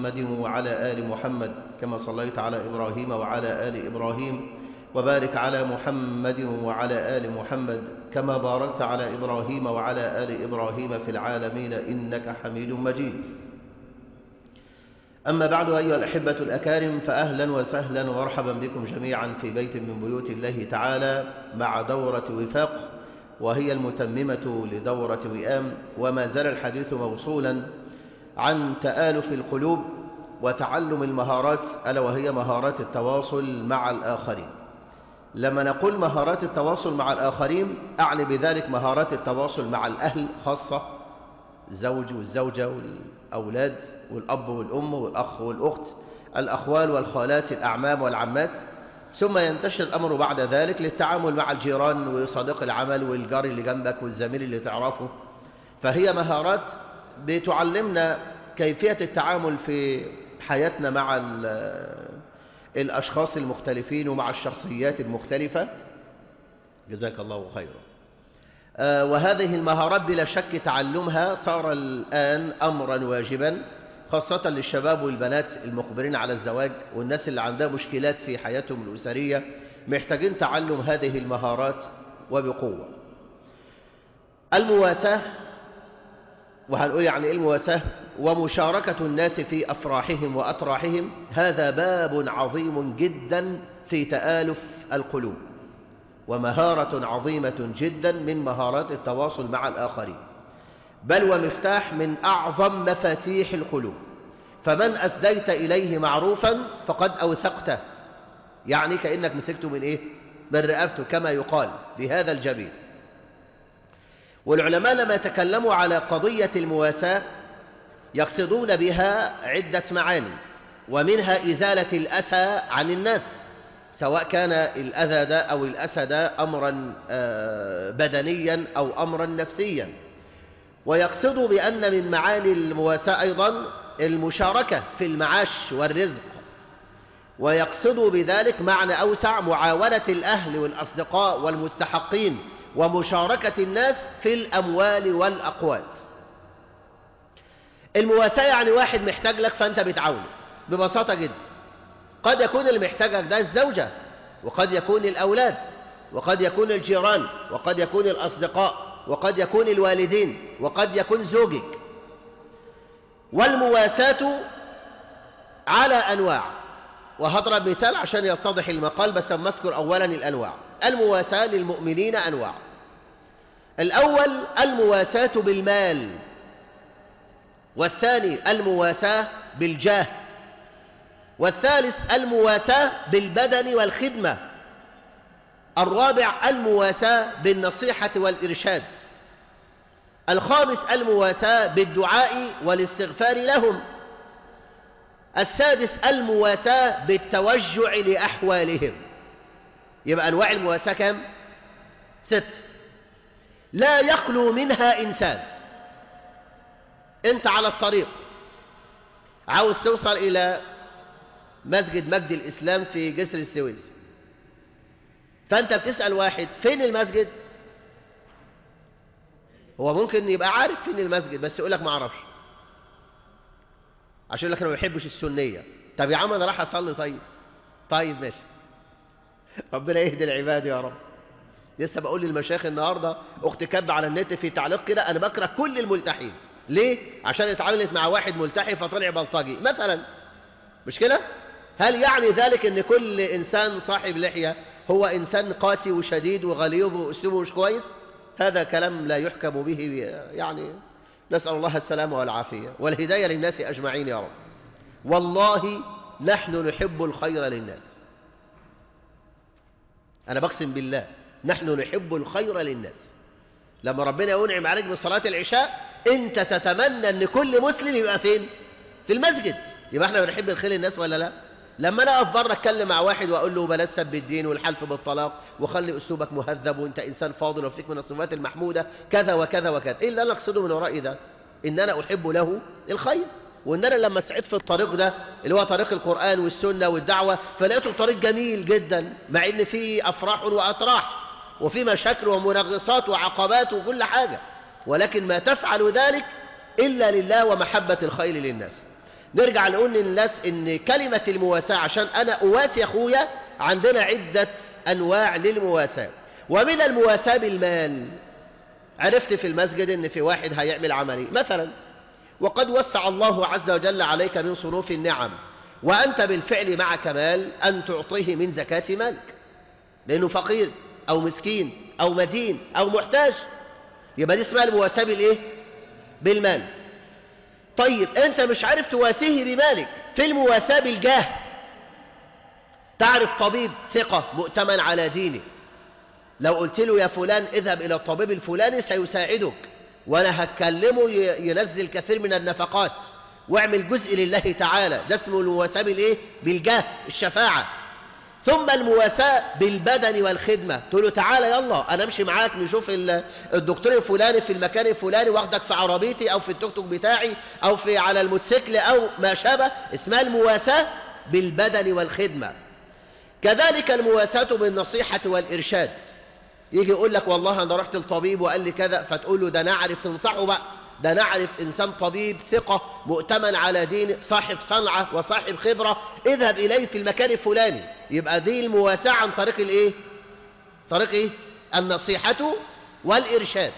محمد وعلى آل محمد كما صليت على إبراهيم وعلى آل إبراهيم وبارك على محمد وعلى آل محمد كما باركت على إبراهيم وعلى آل إبراهيم في العالمين إنك حميد مجيد أما بعد أيها الأحبة الأكارم فأهلا وسهلا ومرحبا بكم جميعا في بيت من بيوت الله تعالى مع دورة وفاق وهي المتممة لدورة وئام وما زال الحديث موصولا عن تآلف القلوب وتعلم المهارات ألا وهي مهارات التواصل مع الآخرين لما نقول مهارات التواصل مع الآخرين أعني بذلك مهارات التواصل مع الأهل خاصة الزوج والزوجة والأولاد والأب والأم والأخ والأخت الأخوال والخالات الأعمام والعمات ثم ينتشر الأمر بعد ذلك للتعامل مع الجيران وصديق العمل والجار اللي جنبك والزميل اللي تعرفه فهي مهارات بتعلمنا كيفية التعامل في حياتنا مع الأشخاص المختلفين ومع الشخصيات المختلفة جزاك الله خيرا وهذه المهارات بلا شك تعلمها صار الآن أمرا واجبا خاصة للشباب والبنات المقبلين على الزواج والناس اللي عندها مشكلات في حياتهم الأسرية محتاجين تعلم هذه المهارات وبقوة المواساة وهنقول يعني إيه المواساة ومشاركة الناس في أفراحهم وأطراحهم هذا باب عظيم جدا في تآلف القلوب ومهارة عظيمة جدا من مهارات التواصل مع الآخرين بل ومفتاح من أعظم مفاتيح القلوب فمن أسديت إليه معروفا فقد أوثقته يعني كأنك مسكته من إيه؟ من رقبته كما يقال بهذا الجبين والعلماء لما يتكلموا على قضية المواساة يقصدون بها عدة معاني ومنها إزالة الأسى عن الناس سواء كان الأذى ده أو الأسى ده أمرا بدنيا أو أمرا نفسيا ويقصد بأن من معاني المواساة أيضا المشاركة في المعاش والرزق ويقصد بذلك معنى أوسع معاونة الأهل والأصدقاء والمستحقين ومشاركة الناس في الأموال والأقوات المواساة يعني واحد محتاج لك فأنت بتعاونه ببساطة جدا قد يكون اللي محتاجك ده الزوجة وقد يكون الأولاد وقد يكون الجيران وقد يكون الأصدقاء وقد يكون الوالدين وقد يكون زوجك والمواساة على أنواع وهضرب مثال عشان يتضح المقال بس لما أذكر أولا الأنواع المواساة للمؤمنين أنواع الأول المواساة بالمال والثاني المواساة بالجاه والثالث المواساة بالبدن والخدمة الرابع المواساة بالنصيحة والإرشاد الخامس المواساة بالدعاء والاستغفار لهم السادس المواساة بالتوجع لأحوالهم يبقى أنواع المواساة كم؟ ست لا يخلو منها إنسان أنت على الطريق عاوز توصل إلى مسجد مجد الإسلام في جسر السويس فأنت بتسأل واحد فين المسجد هو ممكن يبقى عارف فين المسجد بس يقول لك ما اعرفش عشان يقول لك انا ما بحبش السنيه طب يا عم انا راح اصلي طيب طيب ماشي ربنا يهدي العباد يا رب لسه بقول للمشايخ النهارده اختي كاتبه على النت في تعليق كده انا بكره كل الملتحين ليه عشان اتعاملت مع واحد ملتحي فطلع بلطجي مثلا مش كده هل يعني ذلك ان كل انسان صاحب لحيه هو انسان قاسي وشديد وغليظ واسلوبه مش كويس هذا كلام لا يحكم به يعني نسأل الله السلامة والعافية والهداية للناس أجمعين يا رب والله نحن نحب الخير للناس أنا بقسم بالله نحن نحب الخير للناس لما ربنا ينعم عليك بصلاة العشاء أنت تتمنى أن كل مسلم يبقى فين في المسجد يبقى احنا بنحب الخير للناس ولا لا لما انا اقف بره اتكلم مع واحد واقول له بلاش سب الدين والحلف بالطلاق وخلي اسلوبك مهذب وانت انسان فاضل وفيك من الصفات المحموده كذا وكذا وكذا ايه اللي انا اقصده من ورائي ده ان انا احب له الخير وان انا لما سعيت في الطريق ده اللي هو طريق القران والسنه والدعوه فلقيته طريق جميل جدا مع ان فيه افراح واطراح وفي مشاكل ومنغصات وعقبات وكل حاجه ولكن ما تفعل ذلك الا لله ومحبه الخير للناس نرجع نقول للناس ان كلمة المواساة عشان انا اواسي اخويا عندنا عدة انواع للمواساة ومن المواساة بالمال عرفت في المسجد ان في واحد هيعمل عملية مثلا وقد وسع الله عز وجل عليك من صنوف النعم وأنت بالفعل معك مال أن تعطيه من زكاة مالك لأنه فقير أو مسكين أو مدين أو محتاج يبقى دي اسمها المواساة بالإيه؟ بالمال طيب أنت مش عارف تواسيه بمالك في المواساة بالجاه تعرف طبيب ثقة مؤتمن على دينه لو قلت له يا فلان اذهب إلى الطبيب الفلاني سيساعدك وأنا هتكلمه ينزل كثير من النفقات واعمل جزء لله تعالى ده اسمه المواساة بالإيه؟ بالجاه الشفاعة ثم المواساة بالبدن والخدمة تقول له تعالى يلا أنا أمشي معاك نشوف الدكتور الفلاني في المكان الفلاني واخدك في عربيتي أو في التوك توك بتاعي أو في على الموتوسيكل أو ما شابه اسمها المواساة بالبدن والخدمة كذلك المواساة بالنصيحة والإرشاد يجي يقول لك والله أنا رحت الطبيب وقال لي كذا فتقول له ده نعرف تنصحه بقى ده نعرف إنسان طبيب ثقة مؤتمن على دين صاحب صنعة وصاحب خبرة اذهب إليه في المكان الفلاني يبقى دي المواساة عن طريق الإيه؟ طريق إيه؟ النصيحة والإرشاد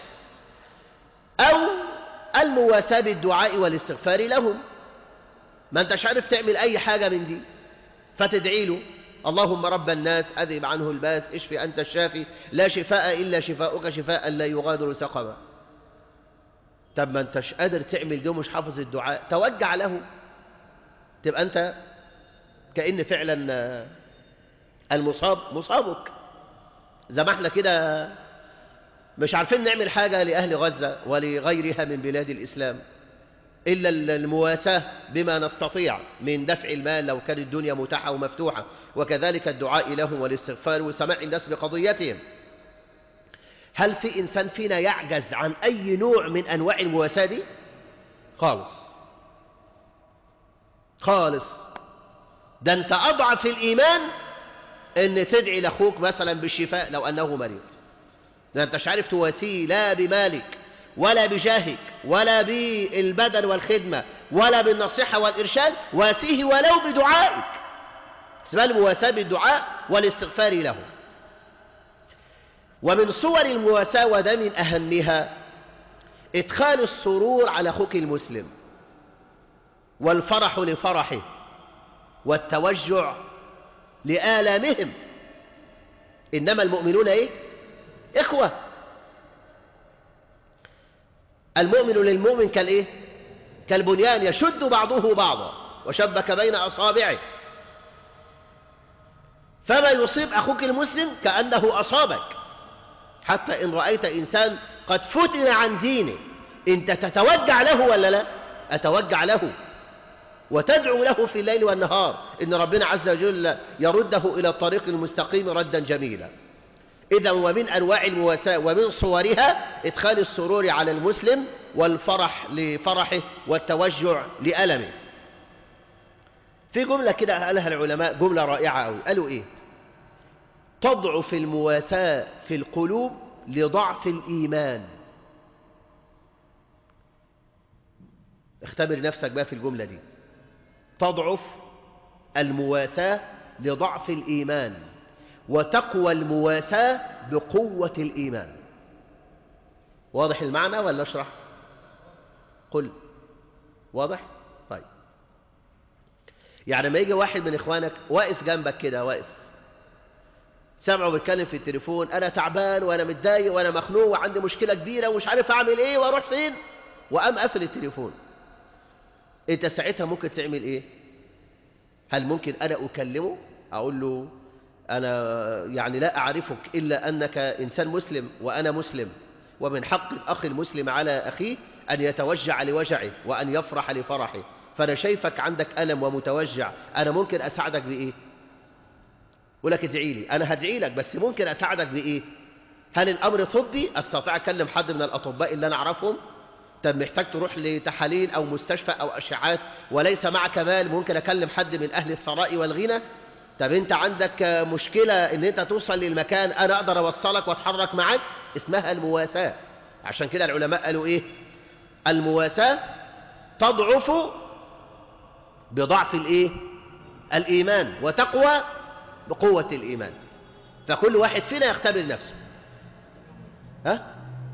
أو المواساة بالدعاء والاستغفار لهم ما أنتش عارف تعمل أي حاجة من دي فتدعي له اللهم رب الناس أذب عنه الباس اشفي أنت الشافي لا شفاء إلا شفاؤك شفاء لا يغادر سقما طب ما انتش قادر تعمل ده مش حافظ الدعاء توجع له تبقى انت كأن فعلا المصاب مصابك زي ما احنا كده مش عارفين نعمل حاجة لأهل غزة ولغيرها من بلاد الإسلام إلا المواساة بما نستطيع من دفع المال لو كانت الدنيا متاحة ومفتوحة وكذلك الدعاء لهم والاستغفار وسماع الناس بقضيتهم هل في إنسان فينا يعجز عن أي نوع من أنواع المواساة دي؟ خالص خالص ده أنت أضعف الإيمان أن تدعي لأخوك مثلا بالشفاء لو أنه مريض ده أنت مش عارف تواسيه لا بمالك ولا بجاهك ولا بالبدن والخدمة ولا بالنصيحة والإرشاد واسيه ولو بدعائك اسمها المواساة بالدعاء والاستغفار له ومن صور المواساة وده من أهمها إدخال السرور على أخوك المسلم والفرح لفرحه والتوجع لآلامهم إنما المؤمنون إيه؟ إخوة المؤمن للمؤمن كالإيه؟ كالبنيان يشد بعضه بعضا وشبك بين أصابعه فما يصيب أخوك المسلم كأنه أصابك حتى إن رأيت إنسان قد فتن عن دينه أنت تتوجع له ولا لا أتوجع له وتدعو له في الليل والنهار إن ربنا عز وجل يرده إلى الطريق المستقيم ردا جميلا إذا ومن أنواع المواساة ومن صورها إدخال السرور على المسلم والفرح لفرحه والتوجع لألمه في جملة كده قالها العلماء جملة رائعة أوي قالوا إيه تضعف المواساة في القلوب لضعف الإيمان اختبر نفسك بقى في الجملة دي تضعف المواساة لضعف الإيمان وتقوى المواساة بقوة الإيمان واضح المعنى ولا اشرح قل واضح طيب يعني ما يجي واحد من إخوانك واقف جنبك كده واقف سامعه بيتكلم في التليفون أنا تعبان وأنا متضايق وأنا مخنوق وعندي مشكلة كبيرة ومش عارف أعمل إيه وأروح فين وقام قافل التليفون أنت ساعتها ممكن تعمل إيه هل ممكن أنا أكلمه أقول له أنا يعني لا أعرفك إلا أنك إنسان مسلم وأنا مسلم ومن حق الأخ المسلم على أخيه أن يتوجع لوجعه وأن يفرح لفرحه فأنا شايفك عندك ألم ومتوجع أنا ممكن أساعدك بإيه يقول لك ادعي لي أنا هدعي لك بس ممكن أساعدك بإيه هل الأمر طبي أستطيع أكلم حد من الأطباء اللي أنا أعرفهم طب محتاج تروح لتحاليل أو مستشفى أو أشعات وليس معك مال ممكن أكلم حد من أهل الثراء والغنى طب أنت عندك مشكلة أن أنت توصل للمكان أنا أقدر أوصلك وأتحرك معك اسمها المواساة عشان كده العلماء قالوا إيه المواساة تضعف بضعف الايه الايمان وتقوى بقوة الايمان فكل واحد فينا يختبر نفسه ها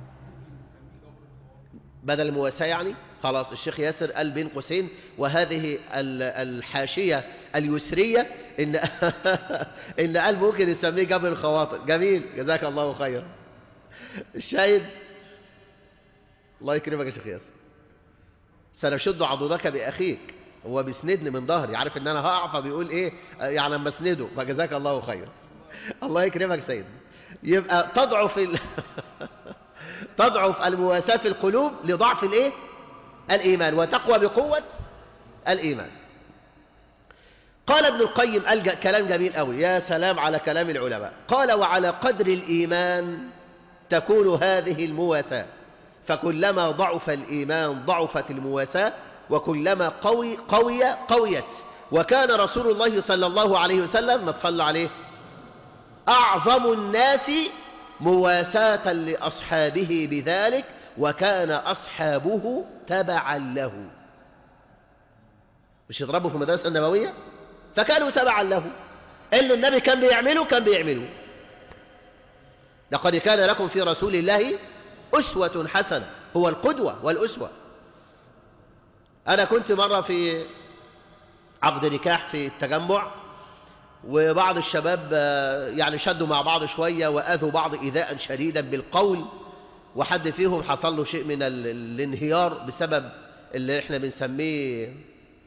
بدل المواساة يعني خلاص الشيخ ياسر قال بين قوسين وهذه الحاشية اليسرية إن, إن قال ممكن يسميه قبل الخواطر جميل جزاك الله خيرا الشاهد الله يكرمك يا شيخ ياسر سنشد عضدك بأخيك هو بيسندني من ظهري عارف ان انا هقع فبيقول ايه يعني اما اسنده فجزاك الله خيرا الله يكرمك سيدنا يبقى تضعف ال... تضعف المواساة في القلوب لضعف الايه الإيمان وتقوى بقوة الإيمان قال ابن القيم ألجأ كلام جميل قوي يا سلام على كلام العلماء قال وعلى قدر الإيمان تكون هذه المواساة فكلما ضعف الإيمان ضعفت المواساة وكلما قوي قوي قويت وكان رسول الله صلى الله عليه وسلم ما تصلى عليه أعظم الناس مواساة لأصحابه بذلك وكان أصحابه تبعا له مش يضربوا في المدرسة النبوية فكانوا تبعا له اللي النبي كان بيعمله كان بيعمله لقد كان لكم في رسول الله أسوة حسنة هو القدوة والأسوة أنا كنت مرة في عقد نكاح في التجمع وبعض الشباب يعني شدوا مع بعض شوية وأذوا بعض إيذاء شديدا بالقول وحد فيهم حصل له شيء من الانهيار بسبب اللي احنا بنسميه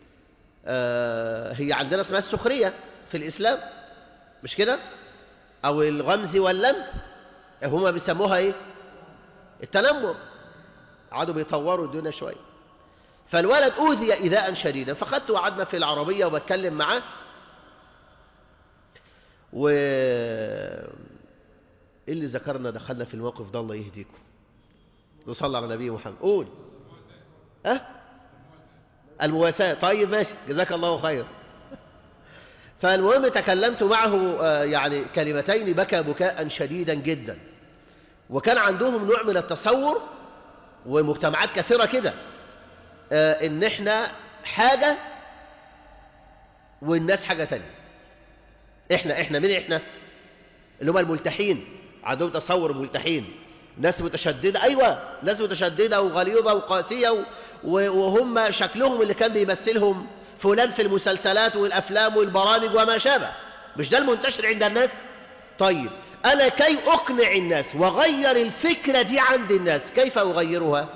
هي عندنا اسمها السخرية في الإسلام مش كده أو الغمز واللمس هما بيسموها ايه التنمر قعدوا بيطوروا الدنيا شوية فالولد أوذي إيذاء شديدا فخدته وقعدنا في العربية وبتكلم معاه و إيه اللي ذكرنا دخلنا في الموقف ده الله يهديكم نصلي على نبي محمد قول أه؟ المواساة طيب ماشي جزاك الله خير فالمهم تكلمت معه يعني كلمتين بكى بكاء شديدا جدا وكان عندهم نوع من التصور ومجتمعات كثيرة كده ان احنا حاجة والناس حاجة تانية احنا احنا مين احنا اللي هم الملتحين عندهم تصور ملتحين ناس متشددة أيوة ناس متشددة وغليظة وقاسية وهم شكلهم اللي كان بيمثلهم فلان في المسلسلات والأفلام والبرامج وما شابه مش ده المنتشر عند الناس طيب أنا كي أقنع الناس وغير الفكرة دي عند الناس كيف أغيرها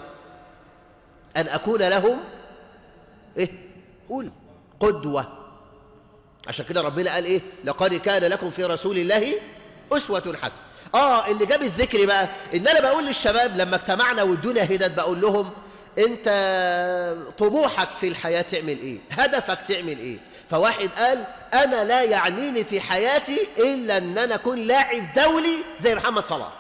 أن أكون لهم إيه قول قدوة عشان كده ربنا قال إيه لقد كان لكم في رسول الله أسوة حسنة آه اللي جاب الذكر بقى إن أنا بقول للشباب لما اجتمعنا والدنيا هدت بقول لهم أنت طموحك في الحياة تعمل إيه هدفك تعمل إيه فواحد قال أنا لا يعنيني في حياتي إلا أن أنا أكون لاعب دولي زي محمد صلاح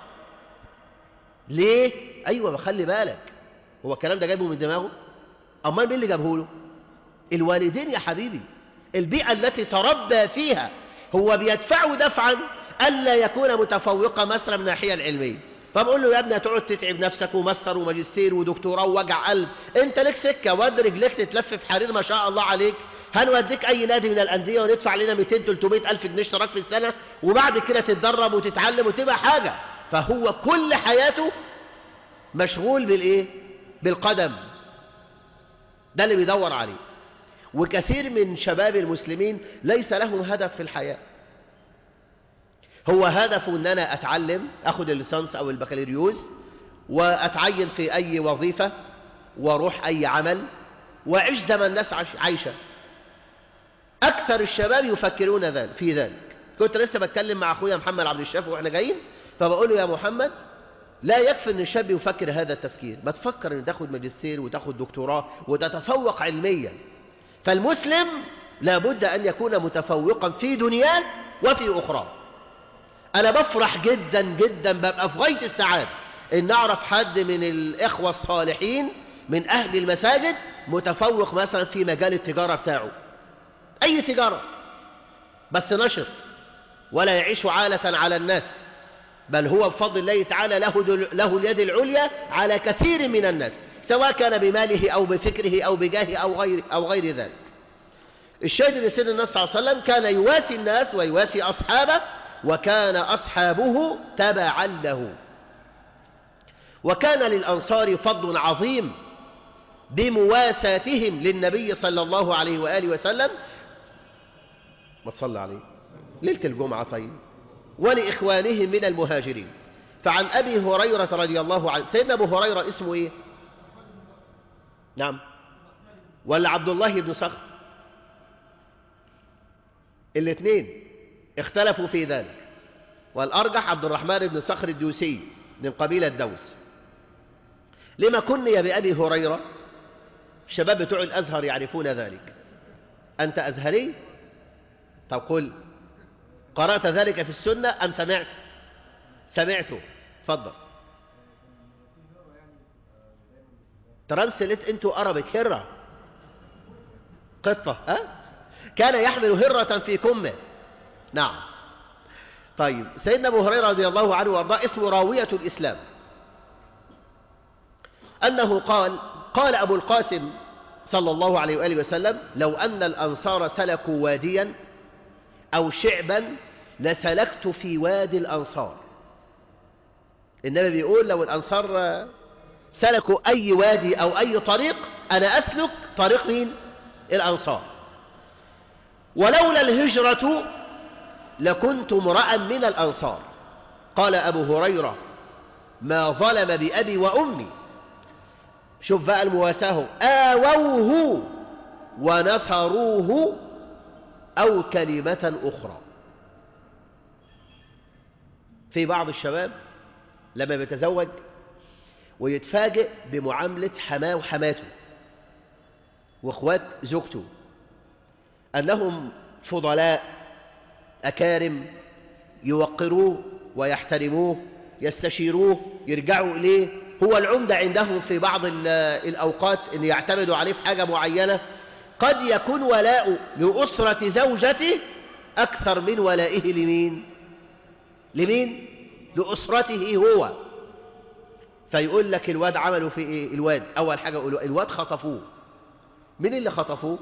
ليه؟ أيوة خلي بالك هو الكلام ده جايبه من دماغه أمال مين اللي جابه له الوالدين يا حبيبي البيئة التي تربى فيها هو بيدفعه دفعا ألا يكون متفوقا مثلا من الناحية العلمية فبقول له يا ابني هتقعد تتعب نفسك وماستر وماجستير ودكتوراه ووجع قلب انت لك سكة واد رجلك تتلف في حرير ما شاء الله عليك هنوديك اي نادي من الانديه وندفع لنا 200 300 الف جنيه اشتراك في السنه وبعد كده تتدرب وتتعلم وتبقى حاجه فهو كل حياته مشغول بالايه بالقدم ده اللي بيدور عليه وكثير من شباب المسلمين ليس لهم هدف في الحياه هو هدفه ان انا اتعلم اخد الليسانس او البكالوريوس واتعين في اي وظيفه واروح اي عمل واعيش زي ما الناس عايشه أكثر الشباب يفكرون ذلك في ذلك كنت لسه بتكلم مع أخويا محمد عبد الشافي وإحنا جايين فبقول له يا محمد لا يكفي أن الشاب يفكر هذا التفكير ما تفكر أن تاخد ماجستير وتاخد دكتوراه وتتفوق علميا فالمسلم لابد أن يكون متفوقا في دنياه وفي أخرى أنا بفرح جدا جدا ببقى في غاية السعادة إن أعرف حد من الإخوة الصالحين من أهل المساجد متفوق مثلا في مجال التجارة بتاعه أي تجارة بس نشط ولا يعيش عالة على الناس بل هو بفضل الله تعالى له, له اليد العليا على كثير من الناس سواء كان بماله أو بفكره أو بجاهه أو غير, أو غير ذلك الشاهد ان سيدنا النبي صلى الله عليه وسلم كان يواسي الناس ويواسي أصحابه وكان أصحابه تبعا له وكان للأنصار فضل عظيم بمواساتهم للنبي صلى الله عليه وآله وسلم ما تصلى عليه ليلة الجمعة طيب ولإخوانهم من المهاجرين فعن أبي هريرة رضي الله عنه سيدنا أبو هريرة اسمه إيه نعم ولا عبد الله بن صخر الاثنين اختلفوا في ذلك والأرجح عبد الرحمن بن صخر الدوسي من قبيلة دوس لما كني بأبي هريرة الشباب بتوع الأزهر يعرفون ذلك أنت أزهري طب قل قرأت ذلك في السنة أم سمعت سمعته تفضل ترانسلت انتو أربك هرة قطة ها؟ كان يحمل هرة في كمه نعم طيب سيدنا أبو هريرة رضي الله عنه وارضاه اسمه راوية الإسلام أنه قال قال أبو القاسم صلى الله عليه وآله وسلم لو أن الأنصار سلكوا واديا أو شعبا لسلكت في وادي الأنصار النبي بيقول لو الأنصار سلكوا أي وادي أو أي طريق أنا أسلك طريق مين؟ الأنصار ولولا الهجرة لكنت امرأ من الأنصار قال أبو هريرة ما ظلم بأبي وأمي شوف بقى المواساة آووه ونصروه أو كلمة أخرى في بعض الشباب لما بيتزوج ويتفاجئ بمعاملة حماه وحماته واخوات زوجته أنهم فضلاء أكارم يوقروه ويحترموه يستشيروه يرجعوا إليه هو العمدة عندهم في بعض الأوقات أن يعتمدوا عليه في حاجة معينة قد يكون ولاء لأسرة زوجته أكثر من ولائه لمين لمين لأسرته هو فيقول لك الواد عملوا في إيه الواد أول حاجة يقولوا الواد خطفوه من اللي خطفوه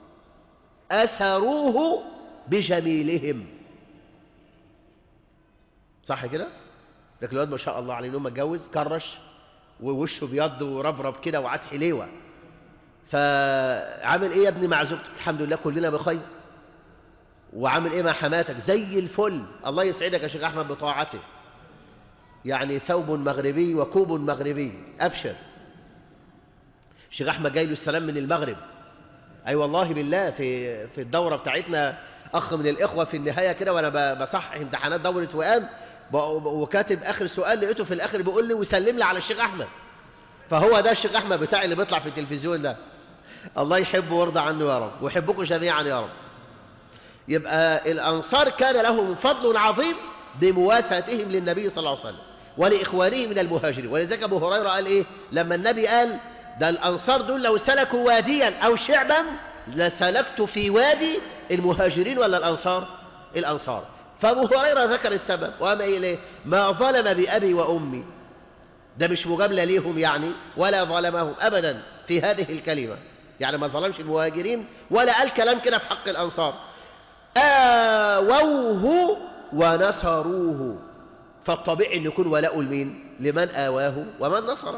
أسروه بجميلهم صح كده لكن الواد ما شاء الله عليه انه متجوز كرش ووشه بيض وربرب كده وعاد حليوه فعامل ايه يا ابني مع زوجتك الحمد لله كلنا بخير وعامل ايه مع حماتك زي الفل الله يسعدك يا شيخ احمد بطاعته يعني ثوب مغربي وكوب مغربي ابشر الشيخ احمد جاي له السلام من المغرب اي أيوة والله بالله في في الدوره بتاعتنا اخ من الاخوه في النهايه كده وانا بصحح امتحانات دوره وئام وكاتب اخر سؤال لقيته في الاخر بيقول لي وسلم لي على الشيخ احمد فهو ده الشيخ احمد بتاعي اللي بيطلع في التلفزيون ده الله يحبه ويرضى عنه يا رب ويحبكم جميعا يا رب يبقى الانصار كان لهم فضل عظيم بمواساتهم للنبي صلى الله عليه وسلم ولاخوانه من المهاجرين ولذلك ابو هريره قال ايه لما النبي قال ده الانصار دول لو سلكوا واديا او شعبا لسلكت في وادي المهاجرين ولا الانصار الانصار فابو هريره ذكر السبب وقام اليه ما ظلم بابي وامي ده مش مجامله ليهم يعني ولا ظلمهم ابدا في هذه الكلمه يعني ما ظلمش المهاجرين ولا قال كلام كده في حق الانصار آووه ونصروه فالطبيعي ان يكون ولاء لمين لمن آواه ومن نصره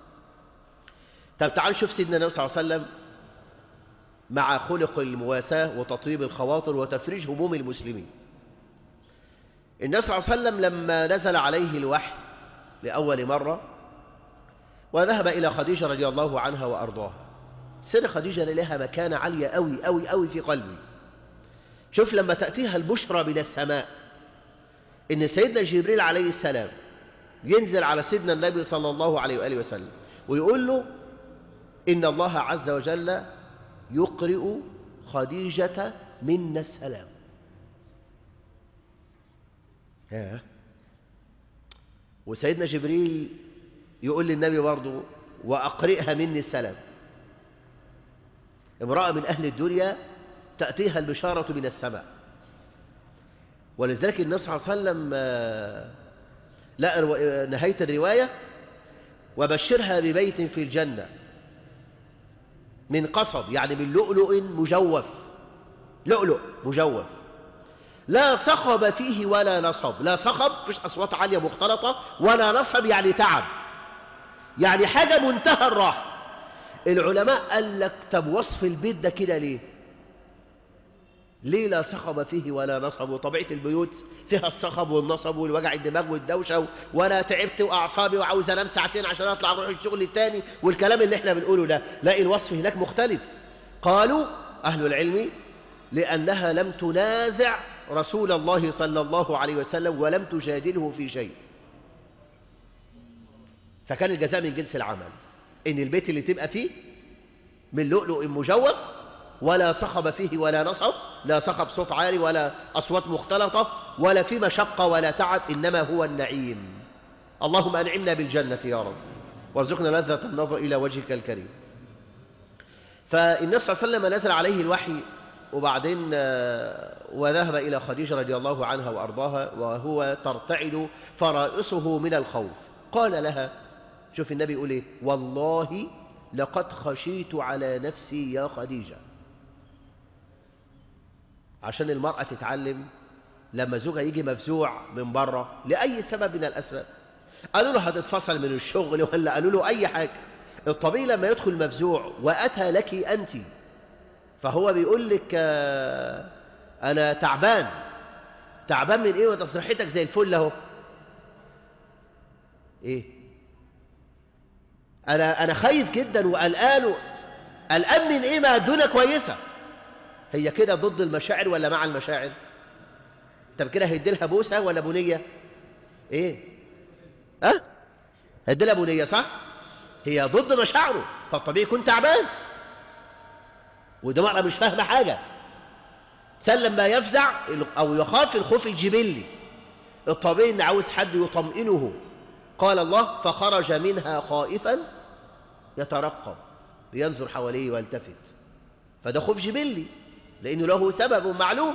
طب تعال نشوف سيدنا النبي صلى الله عليه وسلم مع خلق المواساة وتطيب الخواطر وتفريج هموم المسلمين النبي صلى الله عليه وسلم لما نزل عليه الوحي لأول مرة وذهب إلى خديجة رضي الله عنها وأرضاها سيدة خديجة لها مكانة عالية أوي أوي أوي في قلبي شوف لما تأتيها البشرى من السماء إن سيدنا جبريل عليه السلام ينزل على سيدنا النبي صلى الله عليه وآله وسلم ويقول له إن الله عز وجل يقرئ خديجة منا السلام ياه وسيدنا جبريل يقول للنبي برضه وأقرئها مني السلام امرأة من أهل الدنيا تأتيها البشارة من السماء ولذلك النبي صلى الله عليه وسلم لا نهاية الرواية وبشرها ببيت في الجنة من قصب يعني من لؤلؤ مجوف لؤلؤ مجوف لا صخب فيه ولا نصب لا صخب مش أصوات عالية مختلطة ولا نصب يعني تعب يعني حاجة منتهى الراحة العلماء قال لك طب وصف البيت ده كده ليه ليه لا صخب فيه ولا نصب وطبيعة البيوت فيها الصخب والنصب والوجع الدماغ والدوشة ولا تعبت وأعصابي وعاوز أنام ساعتين عشان أطلع أروح الشغل التاني والكلام اللي احنا بنقوله ده لا الوصف هناك مختلف قالوا أهل العلم لأنها لم تنازع رسول الله صلى الله عليه وسلم ولم تجادله في شيء فكان الجزاء من جنس العمل إن البيت اللي تبقى فيه من لؤلؤ مجوف ولا صخب فيه ولا نصب لا صخب صوت عالي ولا أصوات مختلطة ولا في مشقة ولا تعب إنما هو النعيم اللهم أنعمنا بالجنة يا رب وارزقنا لذة النظر إلى وجهك الكريم فالنبي صلى الله عليه وسلم نزل عليه الوحي وبعدين وذهب إلى خديجة رضي الله عنها وأرضاها وهو ترتعد فرائصه من الخوف قال لها شوف النبي يقول إيه والله لقد خشيت على نفسي يا خديجة عشان المرأة تتعلم لما زوجها يجي مفزوع من بره لأي سبب من الأسباب قالوا له هتتفصل من الشغل ولا قالوا له أي حاجة الطبيعي لما يدخل مفزوع وأتى لك أنت فهو بيقول لك أنا تعبان تعبان من إيه وانت صحتك زي الفل أهو إيه أنا أنا خايف جدا وقلقان قلقان من إيه ما الدنيا كويسة هي كده ضد المشاعر ولا مع المشاعر طب كده هيدي لها بوسه ولا بنيه ايه ها أه؟ هيدي لها بنيه صح هي ضد مشاعره فالطبيعي يكون تعبان وده مرأة مش فاهمه حاجه سلم ما يفزع او يخاف الخوف الجبلي الطبيعي ان عاوز حد يطمئنه قال الله فخرج منها خائفا يترقب بينظر حواليه ويلتفت فده خوف جبلي لأنه له سبب معلوم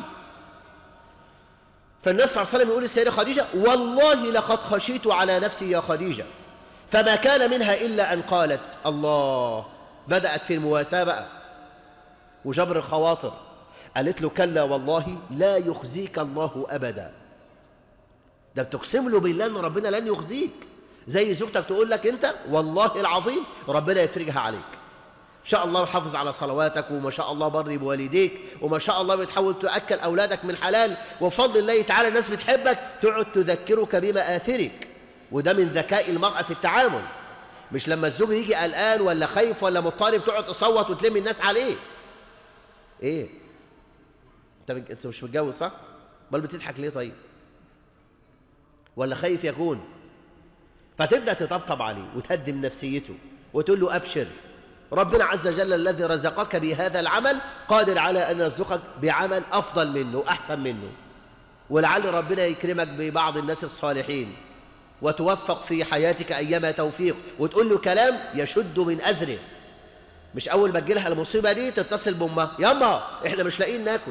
فالنبي صلى الله عليه وسلم يقول للسيدة خديجة والله لقد خشيت على نفسي يا خديجة فما كان منها إلا أن قالت الله بدأت في المواساة بقى وجبر الخواطر قالت له كلا والله لا يخزيك الله أبدا ده بتقسم له بالله أن ربنا لن يخزيك زي زوجتك تقول لك أنت والله العظيم ربنا يفرجها عليك إن شاء الله محافظ على صلواتك وما شاء الله بر بوالديك وما شاء الله بتحاول تأكل أولادك من حلال وبفضل الله تعالى الناس بتحبك تقعد تذكرك بمآثرك وده من ذكاء المرأة في التعامل مش لما الزوج يجي قلقان ولا خايف ولا مضطرب تقعد تصوت وتلم الناس عليه ايه انت انت مش متجوز صح امال بتضحك ليه طيب ولا خايف يكون فتبدا تطبطب عليه وتهدم نفسيته وتقول له ابشر ربنا عز وجل الذي رزقك بهذا العمل قادر على أن يرزقك بعمل أفضل منه أحسن منه ولعل ربنا يكرمك ببعض الناس الصالحين وتوفق في حياتك أيما توفيق وتقول له كلام يشد من أذره مش أول ما تجيلها المصيبة دي تتصل بأمها ياما إحنا مش لاقيين ناكل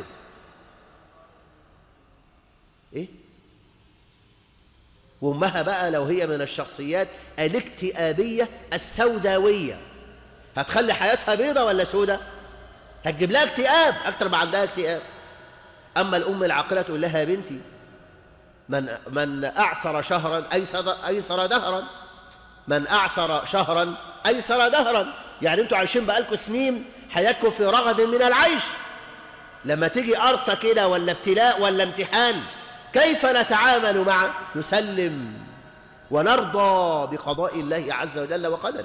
إيه وأمها بقى لو هي من الشخصيات الاكتئابية السوداوية هتخلي حياتها بيضة ولا سودة هتجيب لها اكتئاب أكتر ما عندها اكتئاب أما الأم العاقلة تقول لها يا بنتي من, من أعصر شهرا أيسر, أيسر دهرا من أعصر شهرا أيسر دهرا يعني أنتوا عايشين بقالكم سنين حياتكم في رغد من العيش لما تيجي قرصة كده ولا ابتلاء ولا امتحان كيف نتعامل معه نسلم ونرضى بقضاء الله عز وجل وقدره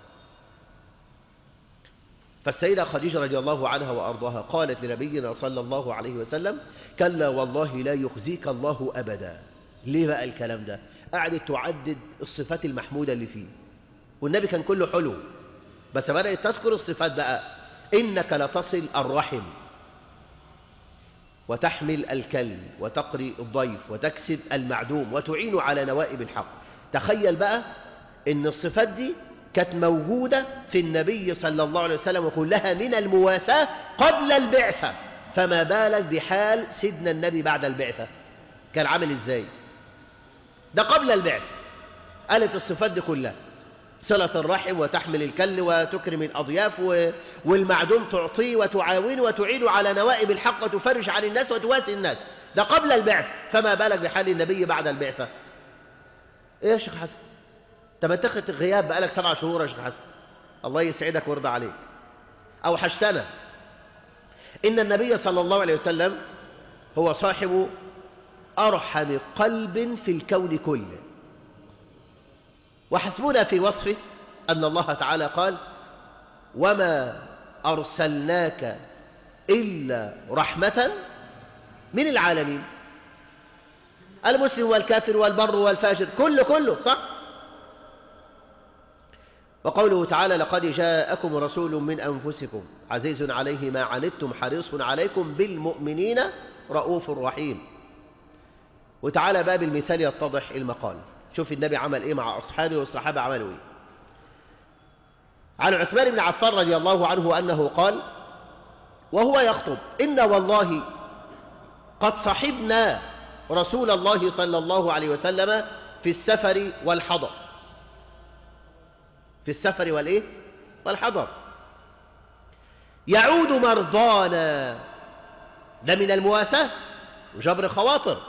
فالسيدة خديجة رضي الله عنها وأرضاها قالت لنبينا صلى الله عليه وسلم كلا والله لا يخزيك الله أبدا ليه بقى الكلام ده قعدت تعدد الصفات المحمودة اللي فيه والنبي كان كله حلو بس بدأت تذكر الصفات بقى إنك لتصل الرحم وتحمل الكل وتقري الضيف وتكسب المعدوم وتعين على نوائب الحق تخيل بقى إن الصفات دي كانت موجودة في النبي صلى الله عليه وسلم وكلها من المواساة قبل البعثة فما بالك بحال سيدنا النبي بعد البعثة كان عامل ازاي ده قبل البعثة قالت الصفات دي كلها صلة الرحم وتحمل الكل وتكرم الأضياف والمعدوم تعطيه وتعاون وتعين على نوائب الحق وتفرج عن الناس وتواسي الناس ده قبل البعث فما بالك بحال النبي بعد البعثة ايه يا شيخ حسن طب اتخذ غياب بقالك سبع شهور يا شيخ حسن الله يسعدك ويرضى عليك أو حشتنا إن النبي صلى الله عليه وسلم هو صاحب أرحم قلب في الكون كله وحسبنا في وصفه أن الله تعالى قال وما أرسلناك إلا رحمة من العالمين المسلم والكافر والبر والفاجر كله كله صح وقوله تعالى لقد جاءكم رسول من أنفسكم عزيز عليه ما عنتم حريص عليكم بالمؤمنين رؤوف رحيم وتعالى باب المثال يتضح المقال شوف النبي عمل ايه مع أصحابه والصحابة عملوا ايه عن عثمان بن عفان رضي الله عنه أنه قال وهو يخطب إن والله قد صحبنا رسول الله صلى الله عليه وسلم في السفر والحضر في السفر والإيه؟ والحضر يعود مرضانا ده من المواساة وجبر خواطر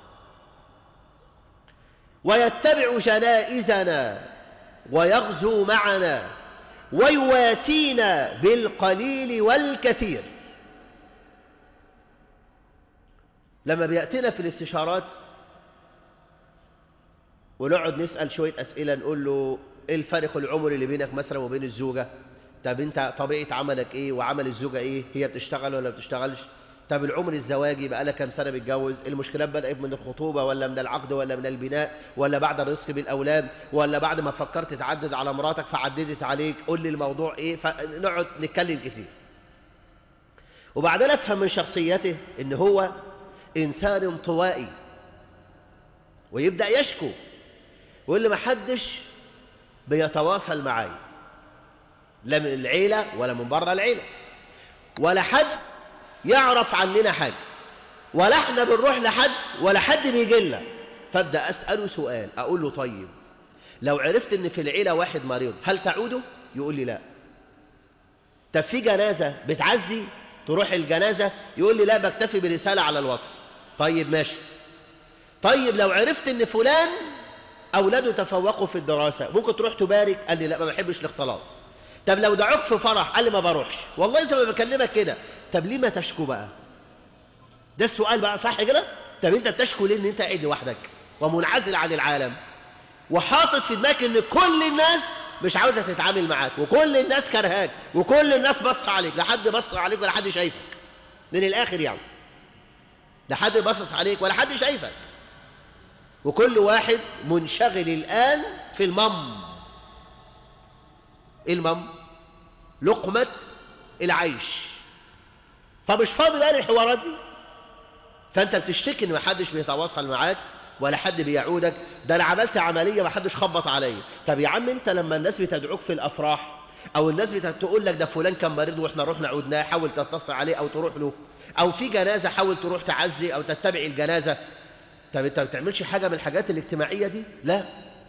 ويتبع جنائزنا ويغزو معنا ويواسينا بالقليل والكثير لما بيأتينا في الاستشارات ونقعد نسأل شوية أسئلة نقول له ايه الفرق العمري اللي بينك مثلا وبين الزوجة طب انت طبيعة عملك ايه وعمل الزوجة ايه هي بتشتغل ولا بتشتغلش طب العمر الزواجي بقى لها كام سنة بتجوز المشكلات بدأت من الخطوبة ولا من العقد ولا من البناء ولا بعد الرزق بالأولاد ولا بعد ما فكرت تعدد على مراتك فعددت عليك قول لي الموضوع ايه فنقعد نتكلم كتير وبعدين افهم من شخصيته ان هو انسان انطوائي ويبدأ يشكو ويقول لي ما حدش بيتواصل معي لا من العيلة ولا من بره العيلة ولا حد يعرف عننا حاجة ولا احنا بنروح لحد ولا حد بيجي لنا فابدا اساله سؤال اقول له طيب لو عرفت ان في العيله واحد مريض هل تعوده يقول لي لا طب في جنازه بتعزي تروح الجنازه يقول لي لا بكتفي برساله على الواتس طيب ماشي طيب لو عرفت ان فلان اولاده تفوقوا في الدراسه ممكن تروح تبارك قال لي لا ما بحبش الاختلاط طب لو دعوك في فرح قال لي ما بروحش والله زي ما بكلمك كده طب ليه ما تشكو بقى ده السؤال بقى صح كده طب انت بتشكو ليه ان انت قاعد لوحدك ومنعزل عن العالم وحاطط في دماغك ان كل الناس مش عاوزه تتعامل معاك وكل الناس كرهاك وكل الناس بص عليك لا حد بص عليك ولا حد شايفك من الاخر يعني لا حد بصص عليك ولا حد شايفك وكل واحد منشغل الآن في المم ايه المم لقمة العيش فمش فاضي بقى الحوارات دي فانت بتشتكي ان محدش بيتواصل معاك ولا حد بيعودك ده انا عملت عمليه محدش خبط عليا طب يا عم انت لما الناس بتدعوك في الافراح او الناس بتقول لك ده فلان كان مريض واحنا رحنا عودناه حاول تتصل عليه او تروح له او في جنازه حاول تروح تعزي او تتبع الجنازه طب انت ما بتعملش حاجه من الحاجات الاجتماعيه دي لا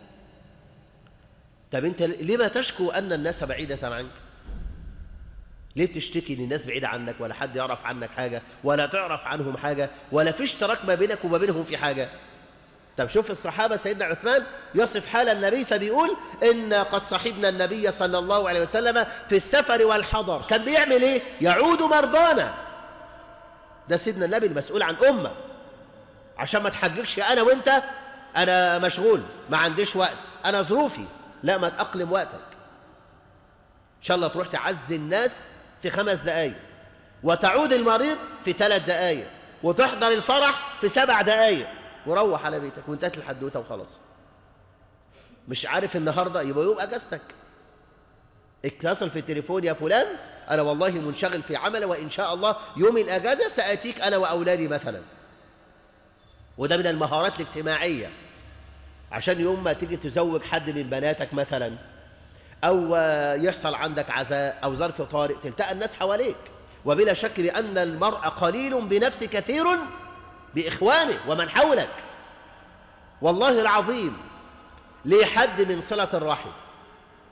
طب انت ليه ما تشكو ان الناس بعيده عنك ليه تشتكي ان الناس بعيدة عنك ولا حد يعرف عنك حاجة ولا تعرف عنهم حاجة ولا في اشتراك ما بينك وما بينهم في حاجة طب شوف الصحابة سيدنا عثمان يصف حال النبي فبيقول إن قد صحبنا النبي صلى الله عليه وسلم في السفر والحضر كان بيعمل ايه يعود مرضانا ده سيدنا النبي المسؤول عن أمة عشان ما تحججش أنا وانت أنا مشغول ما عنديش وقت أنا ظروفي لا ما تأقلم وقتك إن شاء الله تروح تعزي الناس في خمس دقايق وتعود المريض في ثلاث دقايق وتحضر الفرح في سبع دقايق وروح على بيتك وانتهت الحدوته وخلاص مش عارف النهارده يبقى يوم اجازتك اتصل في التليفون يا فلان انا والله منشغل في عمل وان شاء الله يوم الاجازه ساتيك انا واولادي مثلا وده من المهارات الاجتماعيه عشان يوم ما تيجي تزوج حد من بناتك مثلا أو يحصل عندك عزاء أو ظرف طارئ تلتقى الناس حواليك وبلا شك لأن المرء قليل بنفس كثير بإخوانه ومن حولك والله العظيم ليه حد من صلة الرحم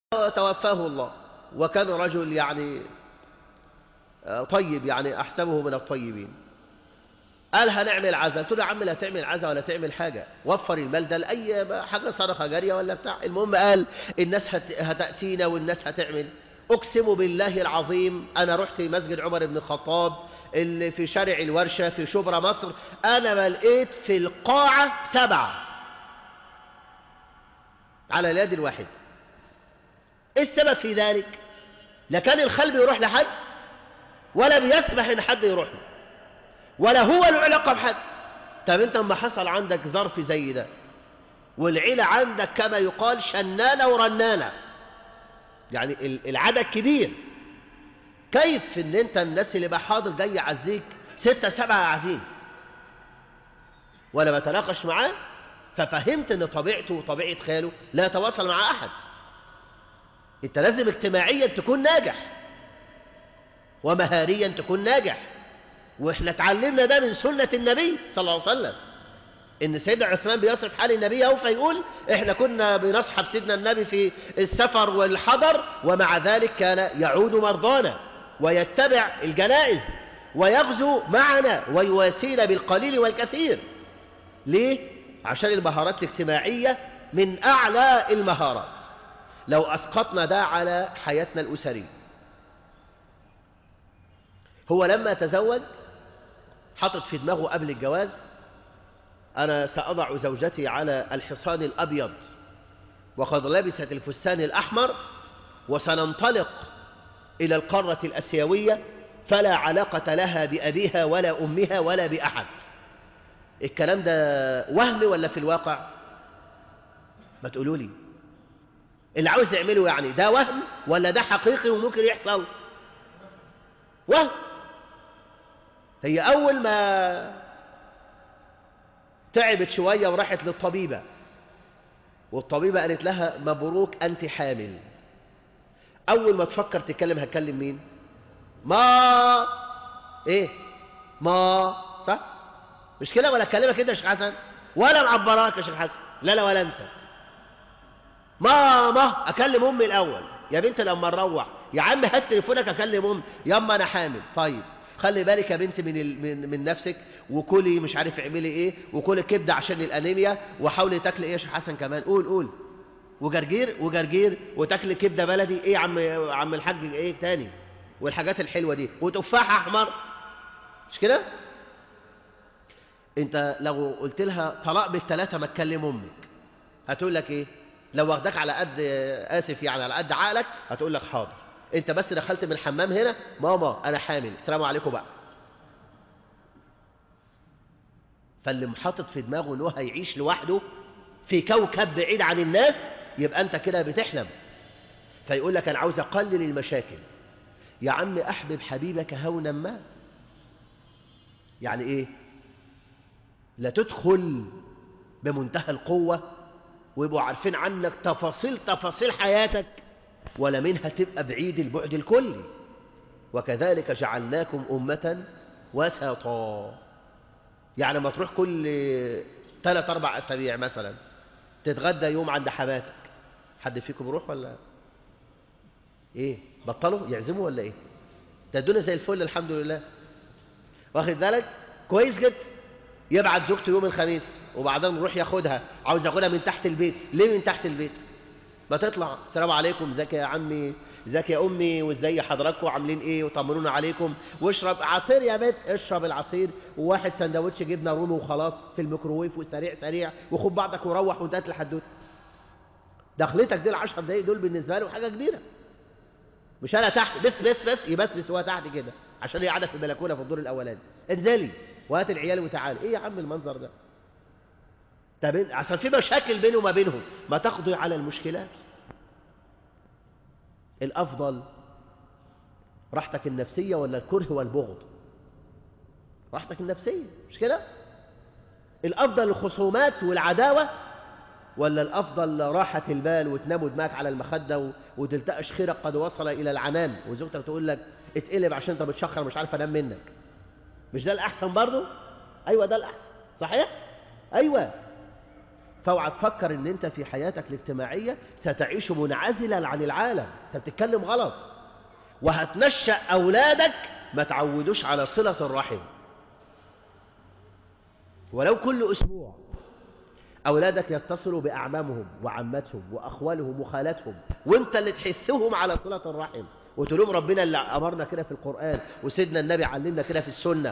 توفاه الله وكان رجل يعني طيب يعني أحسبه من الطيبين قال هنعمل عزا قلت له يا عم لا تعمل عزا ولا تعمل حاجة وفر المال ده لأي حاجة صدقة جارية ولا بتاع المهم قال الناس هتأتينا والناس هتعمل أقسم بالله العظيم أنا رحت مسجد عمر بن الخطاب اللي في شارع الورشة في شبرا مصر أنا ما لقيت في القاعة سبعة على اليد الواحد إيه السبب في ذلك لا كان الخلب يروح لحد ولا بيسمح إن حد يروح له ولا هو له علاقة بحد طب أنت لما حصل عندك ظرف زي ده والعيلة عندك كما يقال شنانة ورنانة يعني العدد كبير كيف ان انت الناس اللي بقى حاضر جاي يعزيك ستة سبعة قاعدين وانا بتناقش معاه ففهمت ان طبيعته وطبيعة خاله لا يتواصل مع احد انت لازم اجتماعيا تكون ناجح ومهاريا تكون ناجح واحنا اتعلمنا ده من سنة النبي صلى الله عليه وسلم ان سيدنا عثمان بيصف حال النبي اهو فيقول احنا كنا بنصحب سيدنا النبي في السفر والحضر ومع ذلك كان يعود مرضانا ويتبع الجنائز ويغزو معنا ويواسينا بالقليل والكثير ليه؟ عشان المهارات الاجتماعية من أعلى المهارات لو أسقطنا ده على حياتنا الأسرية هو لما تزوج حطت في دماغه قبل الجواز أنا سأضع زوجتي على الحصان الأبيض وقد لبست الفستان الأحمر وسننطلق إلى القارة الأسيوية فلا علاقة لها بأبيها ولا أمها ولا بأحد الكلام ده وهم ولا في الواقع ما تقولوا لي اللي عاوز يعمله يعني ده وهم ولا ده حقيقي وممكن يحصل وهم هي أول ما تعبت شوية وراحت للطبيبة والطبيبة قالت لها مبروك أنت حامل أول ما تفكر تتكلم هتكلم مين ما إيه ما صح مش كده ولا أكلمك كده يا شيخ حسن ولا معبراك يا شيخ حسن لا لا ولا أنت ماما أكلم أمي الأول يا بنت لما نروح يا عم هات تليفونك أكلم أمي ياما أنا حامل طيب خلي بالك يا بنت من ال... من من نفسك وكلي مش عارف اعملي ايه وكلي كبده عشان الانيميا وحاولي تاكلي ايه يا شيخ حسن كمان قول قول وجرجير وجرجير وتاكلي كبده بلدي ايه يا عم عم الحاج ايه تاني والحاجات الحلوه دي وتفاحه احمر مش كده انت لو قلت لها طلاق بالثلاثه ما تكلم امك هتقول لك ايه لو واخداك على قد اسف يعني على قد عقلك هتقول لك حاضر انت بس دخلت من الحمام هنا ماما انا حامل السلام عليكم بقى فاللي محطط في دماغه ان هو هيعيش لوحده في كوكب بعيد عن الناس يبقى انت كده بتحلم فيقول لك انا عاوز اقلل المشاكل يا عم احبب حبيبك هونا ما يعني ايه لا تدخل بمنتهى القوة ويبقوا عارفين عنك تفاصيل تفاصيل حياتك ولا منها تبقى بعيد البعد الكلي وكذلك جعلناكم أمة وسطا يعني ما تروح كل ثلاث أربع أسابيع مثلا تتغدى يوم عند حماتك حد فيكم يروح ولا إيه بطلوا يعزموا ولا إيه ده الدنيا زي الفل الحمد لله واخد بالك كويس جدا يبعت زوجته يوم الخميس وبعدين يروح ياخدها عاوز ياخدها من تحت البيت ليه من تحت البيت ما تطلع السلام عليكم ازيك يا عمي ازيك يا امي وازاي حضراتكم عاملين ايه وطمنونا عليكم واشرب عصير يا بنت اشرب العصير وواحد سندوتش جبنه رومي وخلاص في الميكروويف وسريع سريع وخد بعضك وروح وانتهت الحدوته دخلتك دي العشر دقايق دول بالنسبه له حاجه كبيره مش انا تحت بس بس بس يبس بس هو تحت كده عشان هي قاعده في البلكونه في الدور الاولاني انزلي وهات العيال وتعالي ايه يا عم المنظر ده طب عشان في مشاكل بينه وما بينهم ما تقضي على المشكلات الأفضل راحتك النفسية ولا الكره والبغض راحتك النفسية مش كده الأفضل الخصومات والعداوة ولا الأفضل راحة البال وتنام دماغك على المخدة وتلتقش خيرك قد وصل إلى العنان وزوجتك تقول لك اتقلب عشان انت بتشخر مش عارف انام منك مش ده الأحسن برضه أيوة ده الأحسن صحيح أيوة فاوعى تفكر ان انت في حياتك الاجتماعية ستعيش منعزلا عن العالم انت بتتكلم غلط وهتنشأ أولادك ما تعودوش على صلة الرحم ولو كل أسبوع أولادك يتصلوا بأعمامهم وعمتهم وأخوالهم وخالاتهم وانت اللي تحثهم على صلة الرحم وتقول لهم ربنا اللي أمرنا كده في القرآن وسيدنا النبي علمنا كده في السنة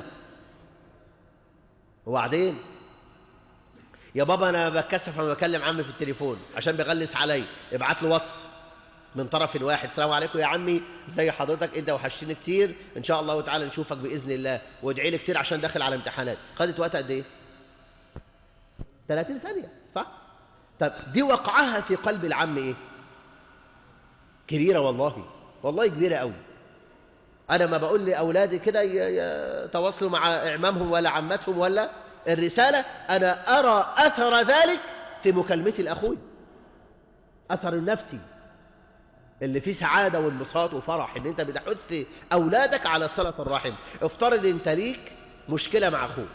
وبعدين يا بابا أنا بتكسف لما بكلم عمي في التليفون عشان بيغلس علي ابعت له واتس من طرف واحد السلام عليكم يا عمي زي حضرتك انت وحشتني كتير ان شاء الله تعالى نشوفك باذن الله وادعي لي كتير عشان داخل على امتحانات خدت وقت قد ايه 30 ثانيه صح طب دي وقعها في قلب العم ايه كبيره والله والله كبيره قوي انا ما بقول لاولادي كده يتواصلوا مع اعمامهم ولا عمتهم ولا الرساله انا ارى اثر ذلك في مكالمتي لاخوي اثر النفسي اللي فيه سعادة وانبساط وفرح ان انت بتحث اولادك على صلة الرحم افترض انت ليك مشكلة مع اخوك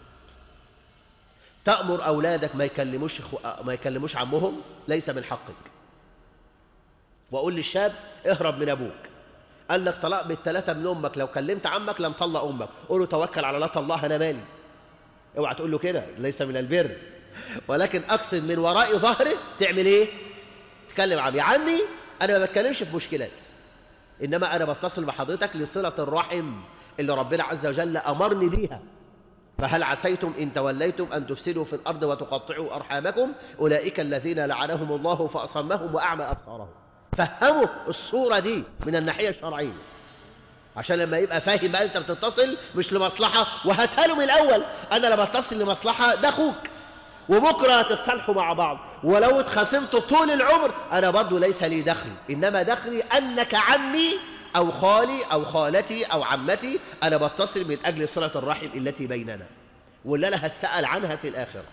تأمر اولادك ما يكلموش ما يكلموش عمهم ليس من حقك واقول للشاب اهرب من ابوك قال لك طلاق بالثلاثة من امك لو كلمت عمك لم طلق امك قول له توكل على الله الله انا مالي اوعى تقول له كده ليس من البر ولكن اقصد من وراء ظهره تعمل ايه تكلم عمي يا عمي أنا ما بتكلمش في مشكلات إنما أنا بتصل بحضرتك لصلة الرحم اللي ربنا عز وجل أمرني بيها فهل عسيتم إن توليتم أن تفسدوا في الأرض وتقطعوا أرحامكم أولئك الذين لعنهم الله فأصمهم وأعمى أبصارهم فهموا الصورة دي من الناحية الشرعية عشان لما يبقى فاهم بقى أنت بتتصل مش لمصلحة وهاتها له من الأول أنا لما أتصل لمصلحة ده أخوك وبكرة هتصالحوا مع بعض ولو اتخاصمت طول العمر أنا برضو ليس لي دخل إنما دخلي أنك عمي أو خالي أو خالتي أو عمتي أنا بتصل من أجل صلة الرحم التي بيننا واللي أنا هسأل عنها في الآخرة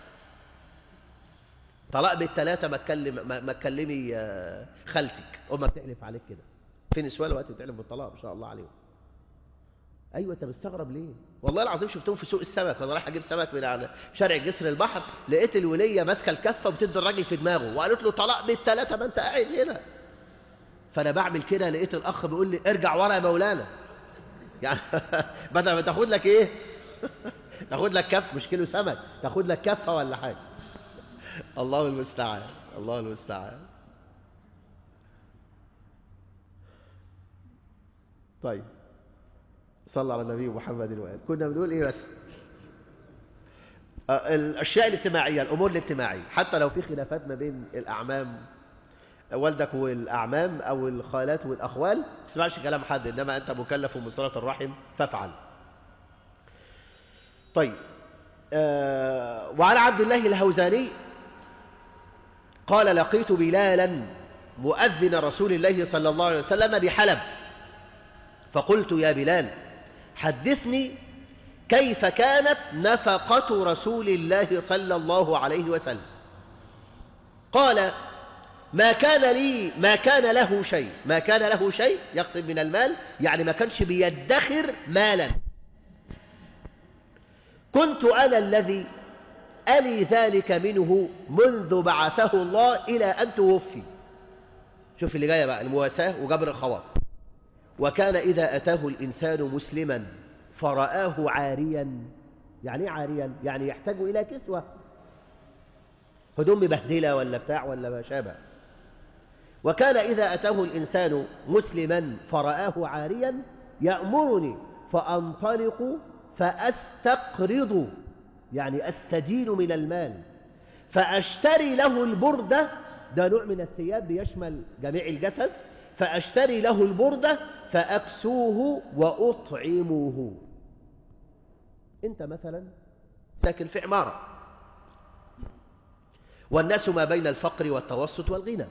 طلاق بالثلاثة ما تكلم ما تكلمي خالتك أمك تحلف عليك كده في نسوان وقت بتحلف بالطلاق ما شاء الله عليهم ايوه انت مستغرب ليه والله العظيم شفتهم في سوق السمك وانا رايح اجيب سمك من على شارع جسر البحر لقيت الوليه ماسكه الكفه وبتدي الراجل في دماغه وقالت له طلاق بالثلاثه ما انت قاعد هنا فانا بعمل كده لقيت الاخ بيقول لي ارجع ورا يا مولانا يعني بدل ما تاخد لك ايه تاخد لك كف مش كيلو سمك تاخد لك كفه ولا حاجه الله المستعان الله المستعان طيب صلى على النبي محمد وآله كنا بنقول ايه بس الاشياء الاجتماعيه الامور الاجتماعيه حتى لو في خلافات ما بين الاعمام والدك والاعمام او الخالات والاخوال ما تسمعش كلام حد انما انت مكلف بصله الرحم فافعل طيب آه وعن عبد الله الهوزاني قال لقيت بلالا مؤذن رسول الله صلى الله عليه وسلم بحلب فقلت يا بلال حدثني كيف كانت نفقة رسول الله صلى الله عليه وسلم قال ما كان لي ما كان له شيء ما كان له شيء يقصد من المال يعني ما كانش بيدخر مالا كنت أنا الذي ألي ذلك منه منذ بعثه الله إلى أن توفي شوف اللي جاية بقى المواساة وجبر الخواطر وكان إذا أتاه الإنسان مسلما فرآه عاريا يعني ايه عاريا يعني يحتاج إلى كسوة هدوم مبهدلة ولا بتاع ولا ما شابه وكان إذا أتاه الإنسان مسلما فرآه عاريا يأمرني فأنطلق فأستقرض يعني أستدين من المال فأشتري له البردة ده نوع من الثياب بيشمل جميع الجسد فأشتري له البردة فأكسوه وأطعموه أنت مثلا ساكن في عمارة والناس ما بين الفقر والتوسط والغنى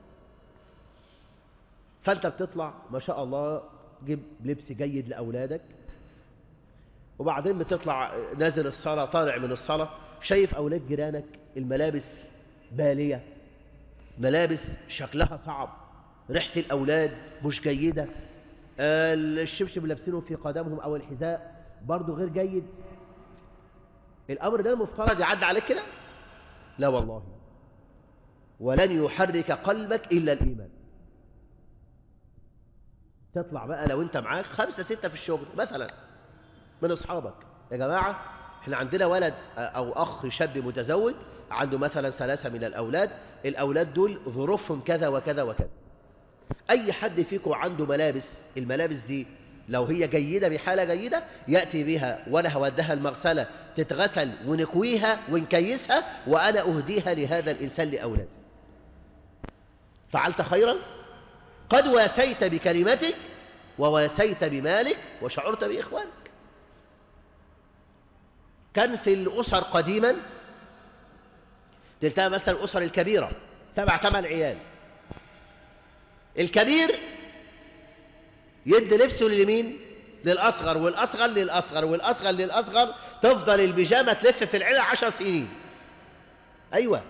فأنت بتطلع ما شاء الله جيب لبس جيد لأولادك وبعدين بتطلع نازل الصلاة طالع من الصلاة شايف أولاد جيرانك الملابس بالية ملابس شكلها صعب ريحة الأولاد مش جيدة الشبشب لابسينه في قدمهم أو الحذاء برضه غير جيد الأمر ده المفترض يعدي عليك كده لا والله ولن يحرك قلبك إلا الإيمان تطلع بقى لو انت معاك خمسة ستة في الشغل مثلا من أصحابك يا جماعة احنا عندنا ولد أو أخ شاب متزوج عنده مثلا ثلاثة من الأولاد الأولاد دول ظروفهم كذا وكذا وكذا أي حد فيكم عنده ملابس الملابس دي لو هي جيدة بحالة جيدة يأتي بها وأنا هودها المغسلة تتغسل ونكويها ونكيسها وأنا أهديها لهذا الإنسان لأولادي فعلت خيرا قد واسيت بكلمتك وواسيت بمالك وشعرت بإخوانك كان في الأسر قديما تلتها مثلا الأسر الكبيرة سبع ثمان عيال الكبير يدي لبسه للمين للأصغر والأصغر للأصغر والأصغر للأصغر تفضل البيجامة تلف في العيلة عشر سنين أيوة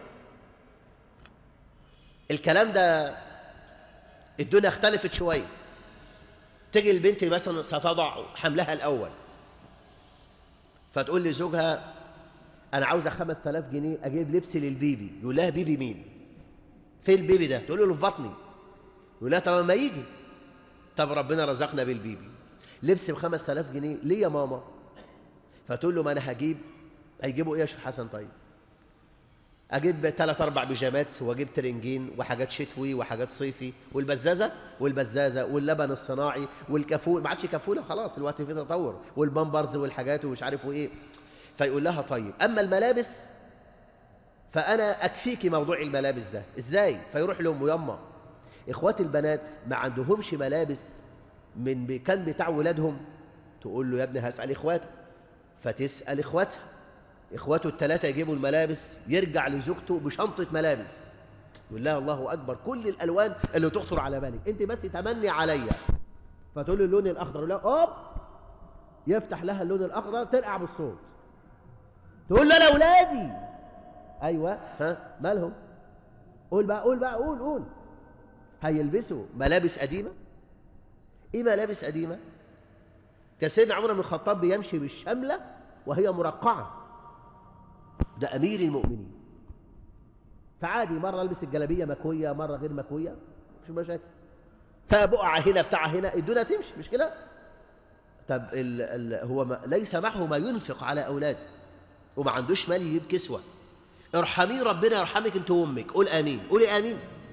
الكلام ده الدنيا اختلفت شوية تيجي البنت مثلا ستضع حملها الأول فتقول لزوجها أنا عاوزة خمس تلاف جنيه أجيب لبس للبيبي يقول لها بيبي مين فين البيبي ده تقول له في بطني يقول لها طب ما يجي طب ربنا رزقنا بالبيبي لبس بخمس تلاف جنيه ليه يا ماما فتقول له ما أنا هجيب هيجيبوا إيه يا شيخ حسن طيب أجيب ثلاث أربع بيجامات وأجيب ترنجين وحاجات شتوي وحاجات صيفي والبزازة والبزازة واللبن الصناعي والكافول ما عادش كافولة خلاص الوقت فيه تطور والبامبرز والحاجات ومش عارف إيه فيقول لها طيب أما الملابس فأنا أكفيك موضوع الملابس ده إزاي فيروح لهم يما إخوات البنات ما عندهمش ملابس من كان بتاع ولادهم تقول له يا ابني هسأل إخواتك فتسأل إخواتها إخواته الثلاثة يجيبوا الملابس يرجع لزوجته بشنطة ملابس يقول لها الله أكبر كل الألوان اللي تخطر على بالك أنت بس تمني عليا فتقول له اللون الأخضر لا أوب يفتح لها اللون الأخضر ترقع بالصوت تقول له أنا أولادي أيوة ها مالهم قول بقى قول بقى قول قول هيلبسوا ملابس قديمة إيه ملابس قديمة كسيدنا عمر بن الخطاب بيمشي بالشملة وهي مرقعة ده أمير المؤمنين فعادي مرة ألبس الجلابية مكوية مرة غير مكوية مش مشاكل فبقع هنا بتاع هنا الدنيا تمشي مش كده طب ال ال هو ما ليس معه ما ينفق على أولاده وما عندوش مال يجيب كسوة ارحمي ربنا يرحمك انت وامك قول آمين قولي آمين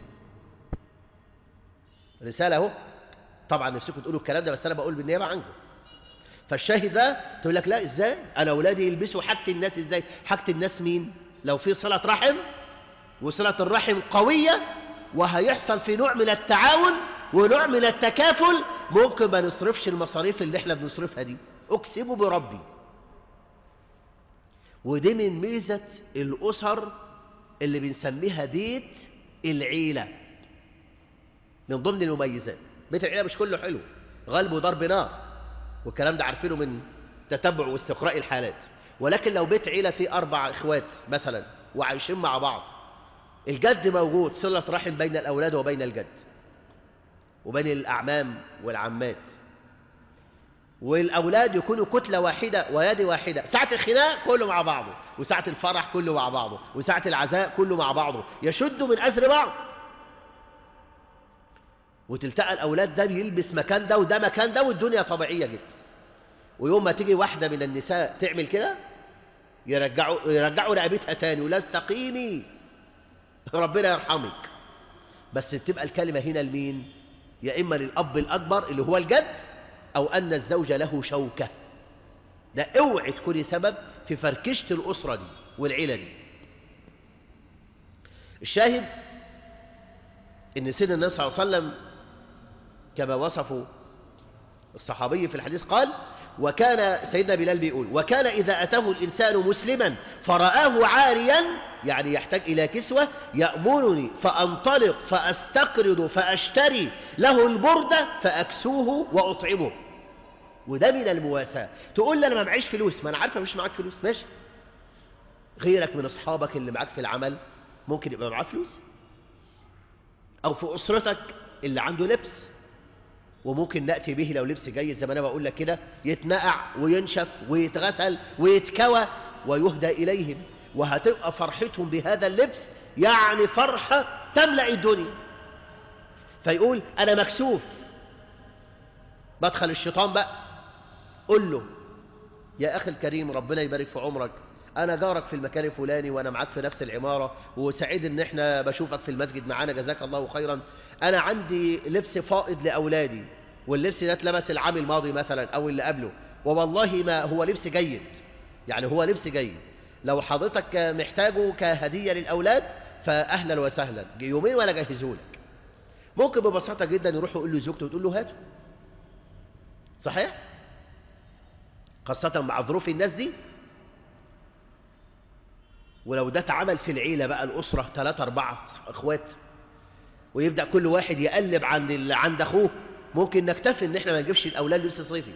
رسالة اهو طبعا نفسكم تقولوا الكلام ده بس أنا بقول بالنيابة عنكم فالشاهد ده تقول لك لا ازاي انا اولادي يلبسوا حاجه الناس ازاي حاجه الناس مين لو في صله رحم وصله الرحم قويه وهيحصل في نوع من التعاون ونوع من التكافل ممكن ما نصرفش المصاريف اللي احنا بنصرفها دي اقسم بربي ودي من ميزه الاسر اللي بنسميها بيت العيله من ضمن المميزات بيت العيله مش كله حلو غلبه ضرب نار والكلام ده عارفينه من تتبع واستقراء الحالات ولكن لو بيت عيلة فيه أربع إخوات مثلا وعايشين مع بعض الجد موجود صلة رحم بين الأولاد وبين الجد وبين الأعمام والعمات والأولاد يكونوا كتلة واحدة ويد واحدة ساعة الخناق كله مع بعضه وساعة الفرح كله مع بعضه وساعة العزاء كله مع بعضه يشدوا من أزر بعض وتلتقى الأولاد ده بيلبس مكان ده وده مكان ده والدنيا طبيعية جدا ويوم ما تيجي واحدة من النساء تعمل كده يرجعوا يرجعوا رقبتها تاني ولا استقيمي ربنا يرحمك بس بتبقى الكلمة هنا لمين يا إما للأب الأكبر اللي هو الجد أو أن الزوج له شوكة ده اوعي تكوني سبب في فركشة الأسرة دي والعيلة دي الشاهد ان سيدنا النبي صلى الله عليه وسلم كما وصفوا الصحابي في الحديث قال وكان سيدنا بلال بيقول وكان إذا أتاه الإنسان مسلما فرآه عاريا يعني يحتاج إلى كسوة يأمرني فأنطلق فأستقرض فأشتري له البردة فأكسوه وأطعمه وده من المواساة تقول لي أنا ما معيش فلوس ما أنا عارفة مش معاك فلوس ماشي غيرك من أصحابك اللي معاك في العمل ممكن يبقى معاه فلوس أو في أسرتك اللي عنده لبس وممكن نأتي به لو لبس جيد زي ما أنا بقول لك كده يتنقع وينشف ويتغسل ويتكوى ويهدى إليهم وهتبقى فرحتهم بهذا اللبس يعني فرحة تملأ الدنيا فيقول أنا مكسوف بدخل الشيطان بقى قل له يا أخي الكريم ربنا يبارك في عمرك أنا جارك في المكان الفلاني وأنا معاك في نفس العمارة وسعيد إن إحنا بشوفك في المسجد معانا جزاك الله خيرا أنا عندي لبس فائض لأولادي واللبس ده اتلبس العام الماضي مثلا أو اللي قبله ووالله ما هو لبس جيد يعني هو لبس جيد لو حضرتك محتاجه كهدية للأولاد فأهلا وسهلا يومين وأنا أجهزه لك ممكن ببساطة جدا يروح يقول له زوجته وتقول له هاته صحيح؟ خاصة مع ظروف الناس دي ولو ده اتعمل في العيلة بقى الأسرة ثلاثة أربعة أخوات ويبدأ كل واحد يقلب عند ال... عند أخوه ممكن نكتفي إن إحنا ما نجيبش الأولاد لبس صيفي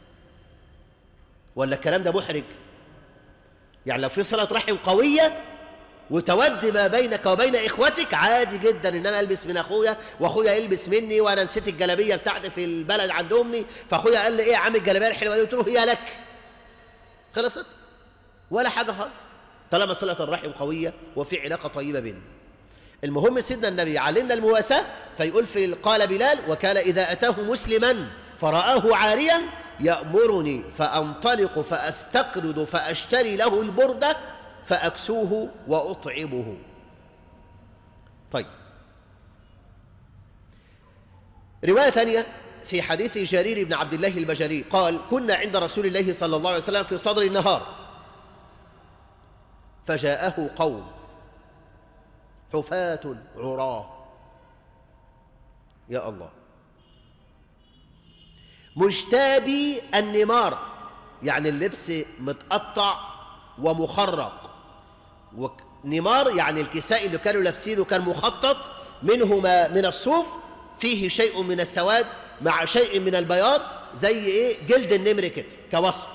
ولا الكلام ده محرج يعني لو في صلة رحم قوية وتود ما بينك وبين إخوتك عادي جدا إن أنا ألبس من أخويا وأخويا يلبس مني وأنا نسيت الجلابية بتاعتي في البلد عند أمي فأخويا قال لي إيه يا عم الجلابية الحلوة دي قلت له هي لك خلصت ولا حاجة خالص طالما صلة الرحم قوية وفي علاقة طيبة بيننا المهم سيدنا النبي علمنا المواساة فيقول في قال بلال وكان إذا أتاه مسلما فرآه عاريا يأمرني فأنطلق فأستقرض فأشتري له البردة فأكسوه وأطعمه طيب رواية ثانية في حديث جرير بن عبد الله البجري قال كنا عند رسول الله صلى الله عليه وسلم في صدر النهار فجاءه قوم حفاة عراه يا الله مجتابي النمار يعني اللبس متقطع ومخرق ونمار يعني الكساء اللي كانوا لابسينه كان مخطط منهما من الصوف فيه شيء من السواد مع شيء من البياض زي ايه جلد النمر كده كوصف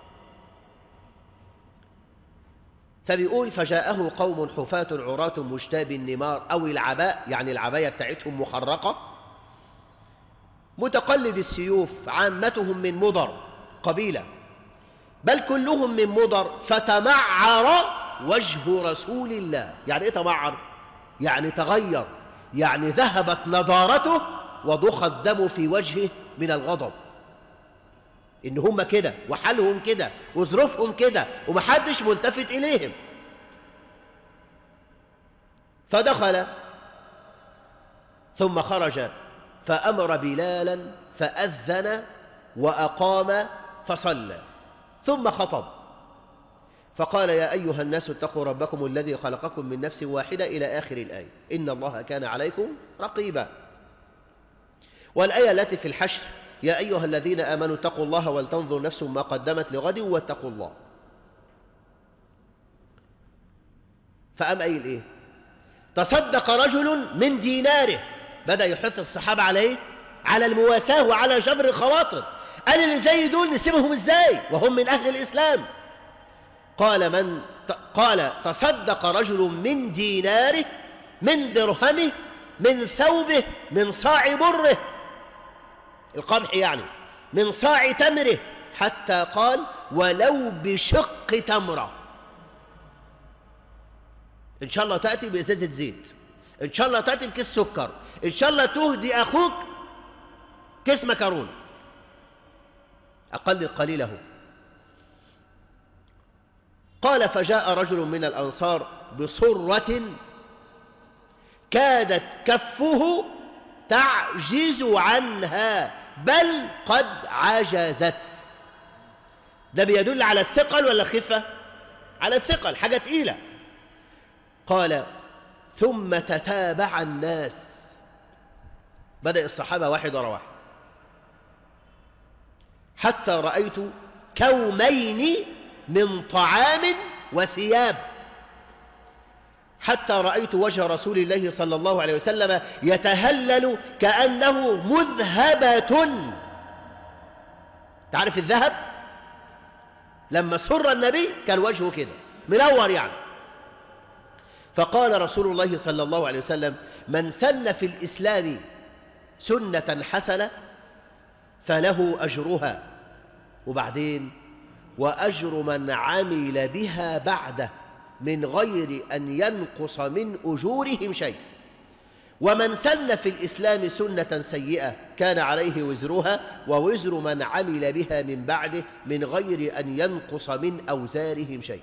فبيقول فجاءه قوم حفاة عراة مجتاب النمار أو العباء يعني العباية بتاعتهم مخرقة متقلد السيوف عامتهم من مضر قبيلة بل كلهم من مضر فتمعر وجه رسول الله يعني ايه تمعر يعني تغير يعني ذهبت نضارته وضخ الدم في وجهه من الغضب ان هم كده وحالهم كده وظروفهم كده ومحدش ملتفت اليهم فدخل ثم خرج فامر بلالا فاذن واقام فصلى ثم خطب فقال يا ايها الناس اتقوا ربكم الذي خلقكم من نفس واحده الى اخر الايه ان الله كان عليكم رقيبا والايه التي في الحشر يا أيها الذين آمنوا اتقوا الله ولتنظر نفس ما قدمت لغد واتقوا الله فأم قايل إيه تصدق رجل من ديناره بدأ يحث الصحابة عليه على المواساة وعلى جبر الخواطر قال اللي زي دول نسيبهم ازاي وهم من أهل الإسلام قال من قال تصدق رجل من ديناره من درهمه من ثوبه من صاع بره القمح يعني من صاع تمره حتى قال ولو بشق تمرة إن شاء الله تأتي بإزازة زيت إن شاء الله تأتي بكيس سكر إن شاء الله تهدي أخوك كيس مكرون أقل قليله قال فجاء رجل من الأنصار بصرة كادت كفه تعجز عنها بل قد عجزت ده بيدل على الثقل ولا الخفة على الثقل حاجة تقيلة قال ثم تتابع الناس بدأ الصحابة واحد ورا واحد حتى رأيت كومين من طعام وثياب حتى رأيت وجه رسول الله صلى الله عليه وسلم يتهلل كأنه مذهبة تعرف الذهب لما سر النبي كان وجهه كده منور يعني فقال رسول الله صلى الله عليه وسلم من سن في الإسلام سنة حسنة فله أجرها وبعدين وأجر من عمل بها بعده من غير أن ينقص من أجورهم شيء ومن سن في الإسلام سنة سيئة كان عليه وزرها ووزر من عمل بها من بعده من غير أن ينقص من أوزارهم شيء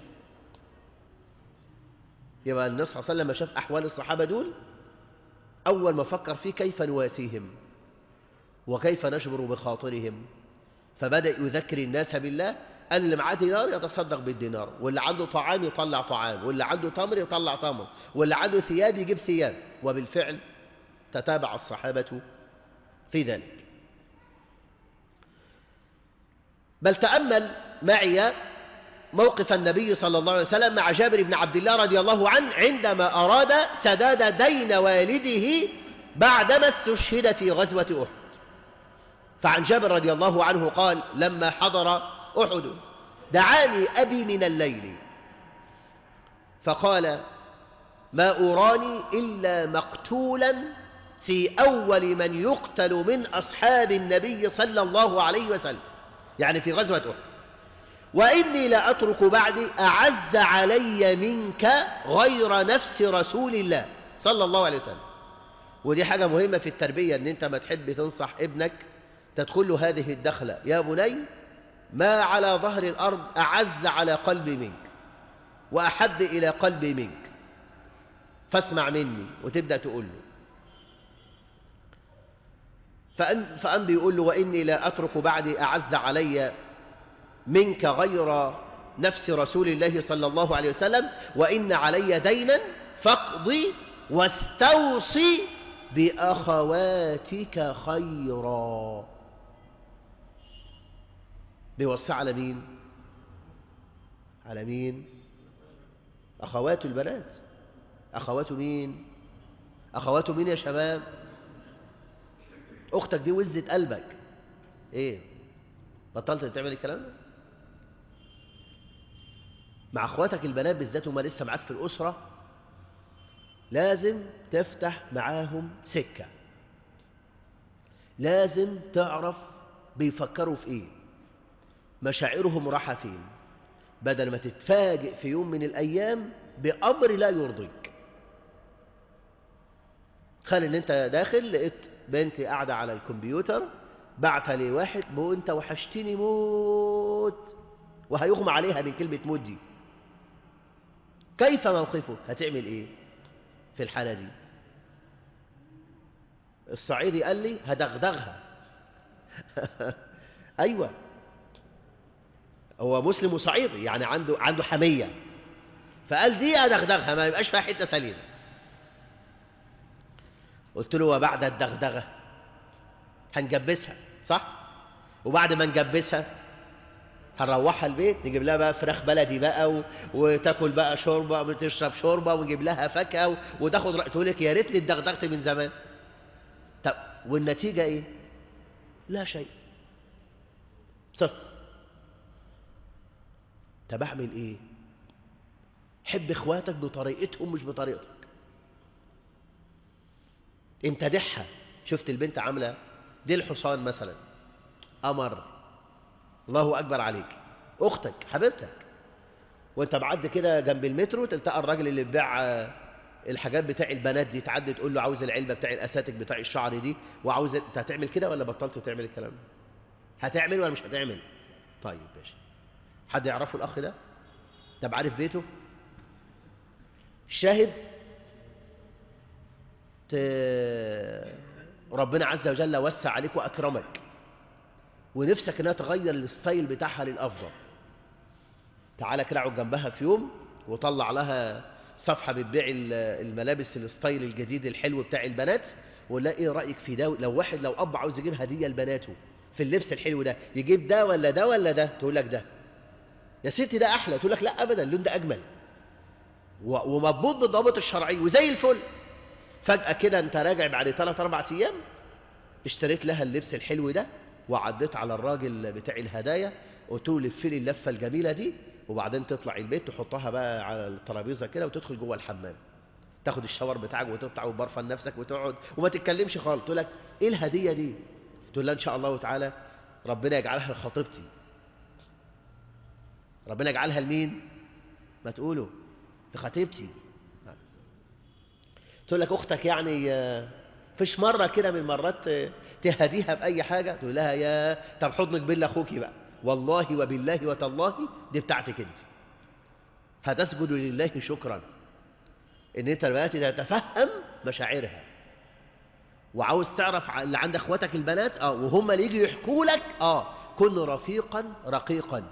يبقى النبي صلى الله عليه وسلم شاف أحوال الصحابة دول أول ما فكر فيه كيف نواسيهم وكيف نجبر بخاطرهم فبدأ يذكر الناس بالله أن اللي معاه دينار يتصدق بالدينار واللي عنده طعام يطلع طعام واللي عنده تمر يطلع تمر واللي عنده ثياب يجيب ثياب وبالفعل تتابع الصحابة في ذلك بل تأمل معي موقف النبي صلى الله عليه وسلم مع جابر بن عبد الله رضي الله عنه عندما أراد سداد دين والده بعدما استشهد في غزوة أحد فعن جابر رضي الله عنه قال لما حضر أحد دعاني أبي من الليل فقال ما أراني إلا مقتولا في أول من يقتل من أصحاب النبي صلى الله عليه وسلم يعني في غزوة أحد وإني لأترك بعدي أعز علي منك غير نفس رسول الله صلى الله عليه وسلم ودي حاجة مهمة في التربية أن أنت ما تحب تنصح ابنك تدخل له هذه الدخلة يا بني ما على ظهر الأرض أعز على قلبي منك وأحب إلى قلبي منك فاسمع مني وتبدأ تقول له فأن, فأن بيقول له وإني لا أترك بعدي أعز علي منك غير نفس رسول الله صلى الله عليه وسلم وإن علي دينا فاقضي واستوصي بأخواتك خيرا بيوصي على مين على مين أخوات البنات أخوات مين أخوات مين يا شباب أختك دي وزت قلبك إيه بطلت تعمل الكلام ده مع أخواتك البنات بالذات وما لسه معاك في الأسرة لازم تفتح معاهم سكة لازم تعرف بيفكروا في إيه مشاعرهم راحة فين بدل ما تتفاجئ في يوم من الأيام بأمر لا يرضيك خلي ان انت داخل لقيت بنتي قاعدة على الكمبيوتر بعت لي واحد بو انت وحشتني موت وهيغمى عليها من كلمة موت دي كيف موقفك هتعمل ايه في الحالة دي الصعيدي قال لي هدغدغها ايوه هو مسلم وصعيدي يعني عنده عنده حمية فقال دي ادغدغها ما يبقاش فيها حتة سليمة قلت له وبعد الدغدغة هنجبسها صح وبعد ما نجبسها هنروحها البيت نجيب لها بقى فراخ بلدي بقى و... وتاكل بقى شوربه وتشرب شوربه ونجيب لها فاكهه و... وتاخد رأي تقول لك يا ريتني اتدغدغت من زمان طب والنتيجه ايه لا شيء صفر طب اعمل ايه حب اخواتك بطريقتهم مش بطريقتك امتدحها شفت البنت عامله دي الحصان مثلا قمر الله اكبر عليك اختك حبيبتك وانت معدي كده جنب المترو تلتقى الراجل اللي بيبيع الحاجات بتاع البنات دي تعدي تقول له عاوز العلبه بتاع الاساتك بتاع الشعر دي وعاوز انت هتعمل كده ولا بطلت تعمل الكلام ده هتعمل ولا مش هتعمل طيب ماشي حد يعرفه الاخ ده طب عارف بيته شاهد ت... ربنا عز وجل وسع عليك واكرمك ونفسك انها تغير الستايل بتاعها للافضل تعالى كده اقعد جنبها في يوم وطلع لها صفحه بتبيع الملابس الستايل الجديد الحلو بتاع البنات ولا ايه رايك في ده لو واحد لو اب عاوز يجيب هديه لبناته في اللبس الحلو ده يجيب ده ولا ده ولا ده تقول لك ده يا ستي ده احلى تقول لك لا ابدا اللون ده اجمل ومضبوط بالضوابط الشرعيه وزي الفل فجاه كده انت راجع بعد 3 4 ايام اشتريت لها اللبس الحلو ده وعديت على الراجل بتاع الهدايا قلت له لف لي اللفه الجميله دي وبعدين تطلع البيت تحطها بقى على الترابيزه كده وتدخل جوه الحمام تاخد الشاور بتاعك وتقطع وبرفن نفسك وتقعد وما تتكلمش خالص تقول لك ايه الهديه دي تقول لها ان شاء الله تعالى ربنا يجعلها لخطيبتي ربنا يجعلها لمين ما تقولوا دي خطيبتي تقول لك اختك يعني آه، فيش مره كده من المرات آه، تهديها باي حاجه تقول لها يا طب حضنك بالله اخوكي بقى والله وبالله وتالله دي بتاعتك انت هتسجد لله شكرا ان انت دلوقتي تتفهم مشاعرها وعاوز تعرف ع- اللي عند اخواتك البنات اه وهم اللي يجوا يحكوا لك اه كن رفيقا رقيقا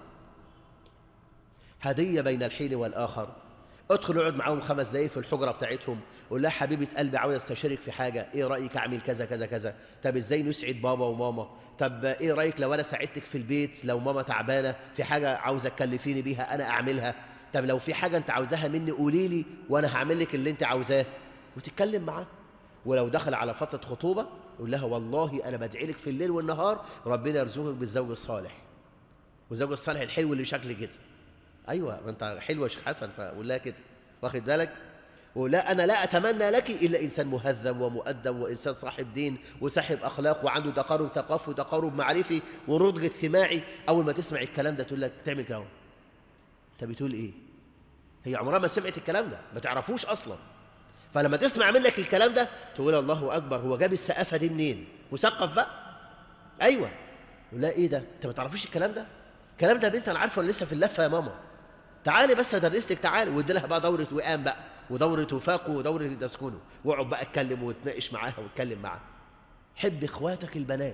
هديه بين الحين والاخر ادخل اقعد معاهم خمس دقايق في الحجره بتاعتهم قول لها حبيبه قلبي عاوز استشيرك في حاجه ايه رايك اعمل كذا كذا كذا طب ازاي نسعد بابا وماما طب ايه رايك لو انا ساعدتك في البيت لو ماما تعبانه في حاجه عاوزه تكلفيني بيها انا اعملها طب لو في حاجه انت عاوزاها مني قولي لي وانا هعمل لك اللي انت عاوزاه وتتكلم معاه ولو دخل على فتره خطوبه قول لها والله انا بدعي لك في الليل والنهار ربنا يرزقك بالزوج الصالح والزوج الصالح الحلو اللي شكل كده ايوه ما انت حلوه يا شيخ حسن فقول لها كده واخد بالك ولا انا لا اتمنى لك الا انسان مهذب ومؤدب وانسان صاحب دين وصاحب اخلاق وعنده تقارب ثقافي وتقارب معرفي ونضج اجتماعي اول ما تسمع الكلام ده تقول لك تعمل كده أهو. انت بتقول ايه هي عمرها ما سمعت الكلام ده ما تعرفوش اصلا فلما تسمع منك الكلام ده تقول الله اكبر هو جاب السقافه دي منين مثقف بقى ايوه لا ايه ده انت ما تعرفيش الكلام ده الكلام ده يا بنت انا عارفه ولا لسه في اللفه يا ماما تعالي بس ادرس لك تعالي وادي لها بقى دوره وئام بقى ودوره وفاق ودوره تسكنه واقعد بقى اتكلم وتناقش معاها واتكلم معاها حب اخواتك البنات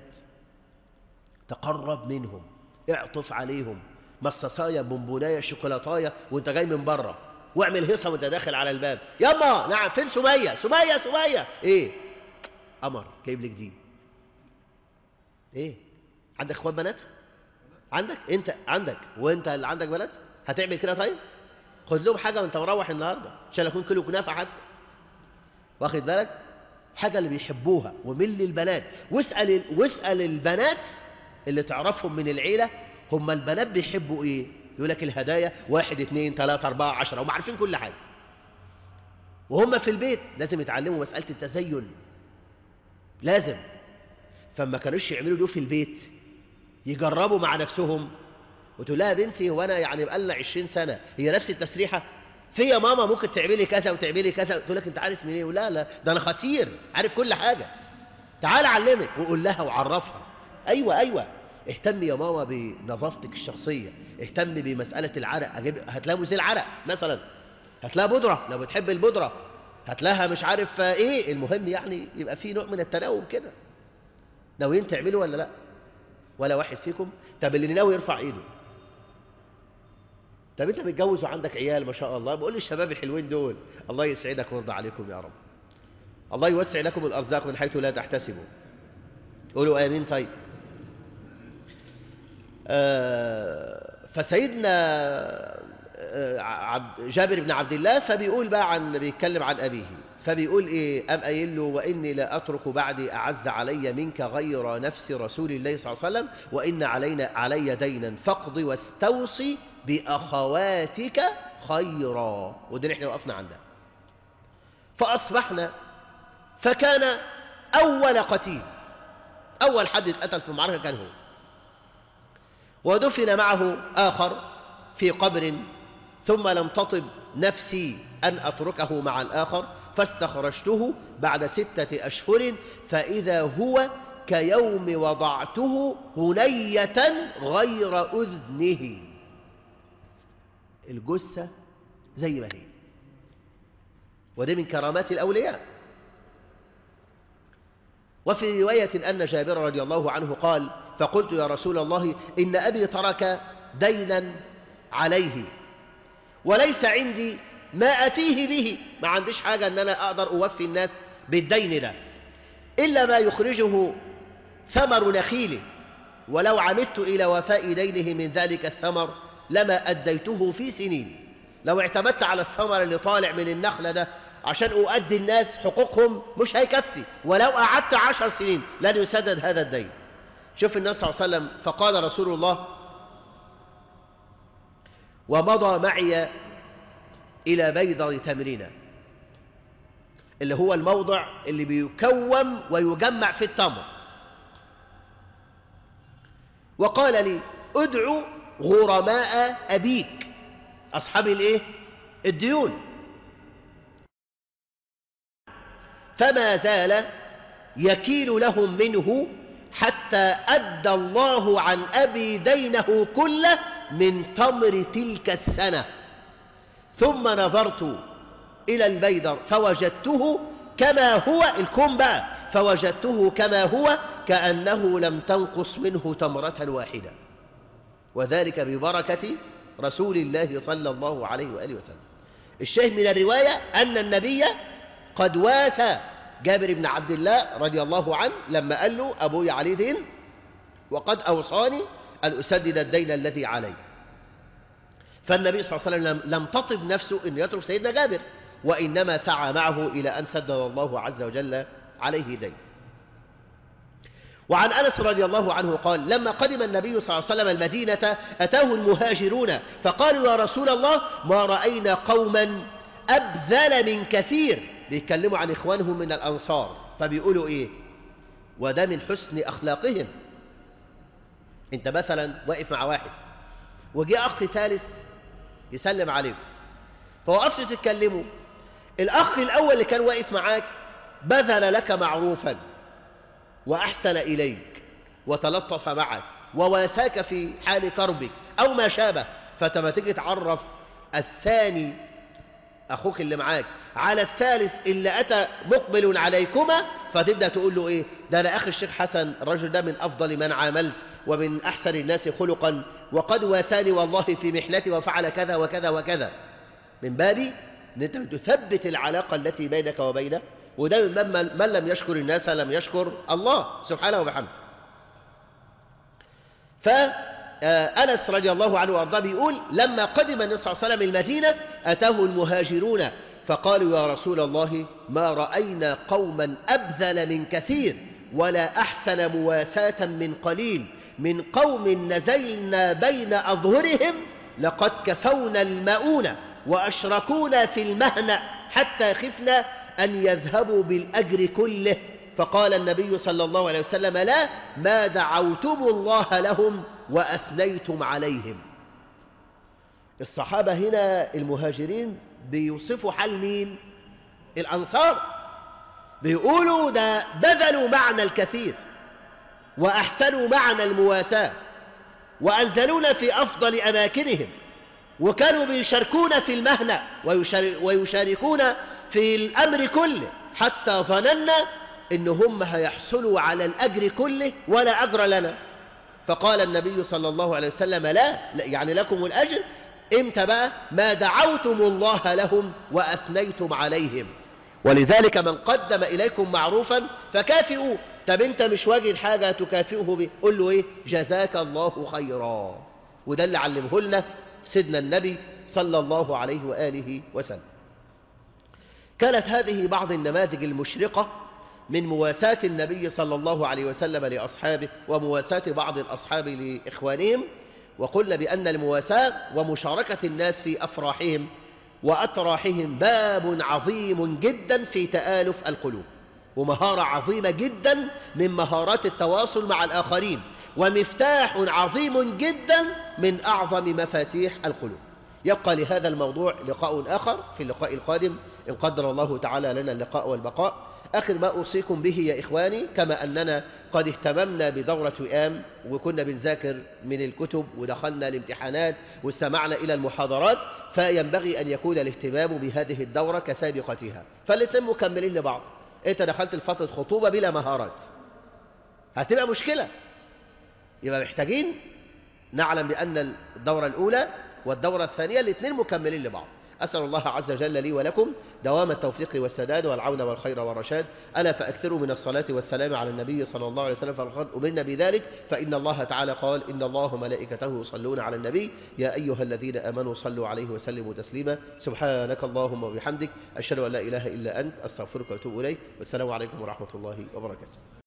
تقرب منهم اعطف عليهم مصاصايه بونبونايه شوكولاتايه وانت جاي من بره واعمل هيصه وانت داخل على الباب يما نعم فين سميه سميه سميه ايه قمر جايب لك دي ايه عندك اخوات بنات عندك انت عندك وانت اللي عندك بنات هتعمل كده طيب خد لهم حاجه وانت مروح النهارده عشان يكون كيلو كنافه حتى واخد بالك حاجه اللي بيحبوها ومل البنات واسال ال- واسال البنات اللي تعرفهم من العيله هم البنات بيحبوا ايه يقول لك الهدايا واحد اتنين تلاته اربعه عشره هم عارفين كل حاجه وهم في البيت لازم يتعلموا مساله التزين لازم فما كانوش يعملوا ده في البيت يجربوا مع نفسهم وتقول لها يا بنتي هو انا يعني بقالنا 20 سنه هي نفس التسريحه في يا ماما ممكن تعملي كذا وتعملي كذا تقول لك انت عارف منين إيه؟ لا لا ده انا خطير عارف كل حاجه تعال اعلمك وقول لها وعرفها ايوه ايوه اهتمي يا ماما بنظافتك الشخصيه اهتمي بمساله العرق اجيب هات لها مزيل عرق مثلا هات لها بودره لو بتحب البودره هات لها مش عارف ايه المهم يعني يبقى في نوع من التناوب كده ناويين تعملوا ولا لا ولا واحد فيكم طب اللي ناوي يرفع ايده طب انت متجوز وعندك عيال ما شاء الله بقول للشباب الحلوين دول الله يسعدك ويرضى عليكم يا رب الله يوسع لكم الارزاق من حيث لا تحتسبوا قولوا امين طيب آه فسيدنا آه عبد جابر بن عبد الله فبيقول بقى عن بيتكلم عن ابيه فبيقول ايه ام قايل له واني لا اترك بعدي اعز علي منك غير نفس رسول الله صلى الله عليه وسلم وان علينا علي دينا فاقض واستوصي باخواتك خيرا ودي اللي احنا وقفنا عندها فاصبحنا فكان اول قتيل اول حد اتقتل في المعركه كان هو ودفن معه اخر في قبر ثم لم تطب نفسي ان اتركه مع الاخر فاستخرجته بعد ستة أشهر فإذا هو كيوم وضعته هنية غير أذنه الجثة زي ما هي وده من كرامات الأولياء وفي رواية أن جابر رضي الله عنه قال فقلت يا رسول الله إن أبي ترك دينا عليه وليس عندي ما أتيه به ما عنديش حاجة أن أنا أقدر أوفي الناس بالدين ده إلا ما يخرجه ثمر نخيله ولو عمدت إلى وفاء دينه من ذلك الثمر لما أديته في سنين لو اعتمدت على الثمر اللي طالع من النخلة ده عشان أؤدي الناس حقوقهم مش هيكفي ولو قعدت عشر سنين لن يسدد هذا الدين شوف النبي صلى الله عليه وسلم فقال رسول الله ومضى معي إلى بيضر تمرنا اللي هو الموضع اللي بيكوم ويجمع في التمر وقال لي ادعو غرماء أبيك أصحاب الايه الديون فما زال يكيل لهم منه حتى أدى الله عن أبي دينه كله من تمر تلك السنة ثم نظرت إلى البيدر فوجدته كما هو الكون بقى فوجدته كما هو كأنه لم تنقص منه تمرة واحدة وذلك ببركة رسول الله صلى الله عليه وآله وسلم الشاهد من الرواية أن النبي قد واسى جابر بن عبد الله رضي الله عنه لما قال له أبوي عليه دين وقد أوصاني أن أسدد الدين الذي علي فالنبي صلى الله عليه وسلم لم تطب نفسه أن يترك سيدنا جابر وإنما سعى معه إلى أن سدد الله عز وجل عليه دين وعن أنس رضي الله عنه قال لما قدم النبي صلى الله عليه وسلم المدينة أتاه المهاجرون فقالوا يا رسول الله ما رأينا قوما أبذل من كثير بيتكلموا عن إخوانهم من الأنصار فبيقولوا إيه وده من حسن أخلاقهم أنت مثلا واقف مع واحد وجاء أخ ثالث يسلم عليكم فوقفتوا تتكلموا الأخ الأول اللي كان واقف معاك بذل لك معروفا وأحسن إليك وتلطف معك وواساك في حال كربك أو ما شابه فتما تيجي تعرف الثاني أخوك اللي معاك على الثالث اللي أتى مقبل عليكما فتبدأ تقول له إيه ده أنا أخي الشيخ حسن الرجل ده من أفضل من عاملت ومن أحسن الناس خلقا وقد واساني والله في محنتي وفعل كذا وكذا وكذا من بابي أن أنت تثبت العلاقة التي بينك وبينه وده من من, من لم يشكر الناس لم يشكر الله سبحانه وبحمده فأنس رضي الله عنه وارضاه بيقول لما قدم النبي صلى الله عليه وسلم المدينة أتاه المهاجرون فقالوا يا رسول الله ما رأينا قوما أبذل من كثير ولا أحسن مواساة من قليل من قوم نزلنا بين أظهرهم لقد كفونا المؤونة وأشركونا في المهنة حتى خفنا أن يذهبوا بالأجر كله فقال النبي صلى الله عليه وسلم لا ما دعوتم الله لهم وأثنيتم عليهم الصحابة هنا المهاجرين بيوصفوا حال مين الأنصار بيقولوا ده بذلوا معنى الكثير وأحسنوا معنى المواساة وأنزلونا في أفضل أماكنهم وكانوا بيشاركون في المهنة ويشاركون في الأمر كله حتى ظننا إن هم هيحصلوا على الأجر كله ولا أجر لنا فقال النبي صلى الله عليه وسلم لا يعني لكم الأجر امتى بقى ما دعوتم الله لهم وأثنيتم عليهم ولذلك من قدم إليكم معروفا فكافئوه طب انت مش واجد حاجة تكافئه به قل له ايه جزاك الله خيرا وده اللي علمه لنا سيدنا النبي صلى الله عليه وآله وسلم كانت هذه بعض النماذج المشرقة من مواساة النبي صلى الله عليه وسلم لأصحابه ومواساة بعض الأصحاب لإخوانهم وقلنا بأن المواساة ومشاركة الناس في أفراحهم وأتراحهم باب عظيم جدا في تآلف القلوب ومهارة عظيمة جدا من مهارات التواصل مع الآخرين ومفتاح عظيم جدا من أعظم مفاتيح القلوب يبقى لهذا الموضوع لقاء آخر في اللقاء القادم إن قدر الله تعالى لنا اللقاء والبقاء آخر ما أوصيكم به يا إخواني كما أننا قد اهتممنا بدورة وئام وكنا بنذاكر من الكتب ودخلنا الامتحانات واستمعنا إلى المحاضرات فينبغي أن يكون الاهتمام بهذه الدورة كسابقتها فالاثنين مكملين لبعض أنت دخلت الفترة خطوبة بلا مهارات هتبقى مشكلة يبقى محتاجين نعلم بأن الدورة الأولى والدورة الثانية الاثنين مكملين لبعض أسأل الله عز وجل لي ولكم دوام التوفيق والسداد والعون والخير والرشاد ألا فأكثروا من الصلاة والسلام على النبي صلى الله عليه وسلم فقد أمرنا بذلك فإن الله تعالى قال إن الله وملائكته يصلون على النبي يا أيها الذين آمنوا صلوا عليه وسلموا تسليما سبحانك اللهم وبحمدك أشهد أن لا إله إلا أنت أستغفرك وأتوب إليك والسلام عليكم ورحمة الله وبركاته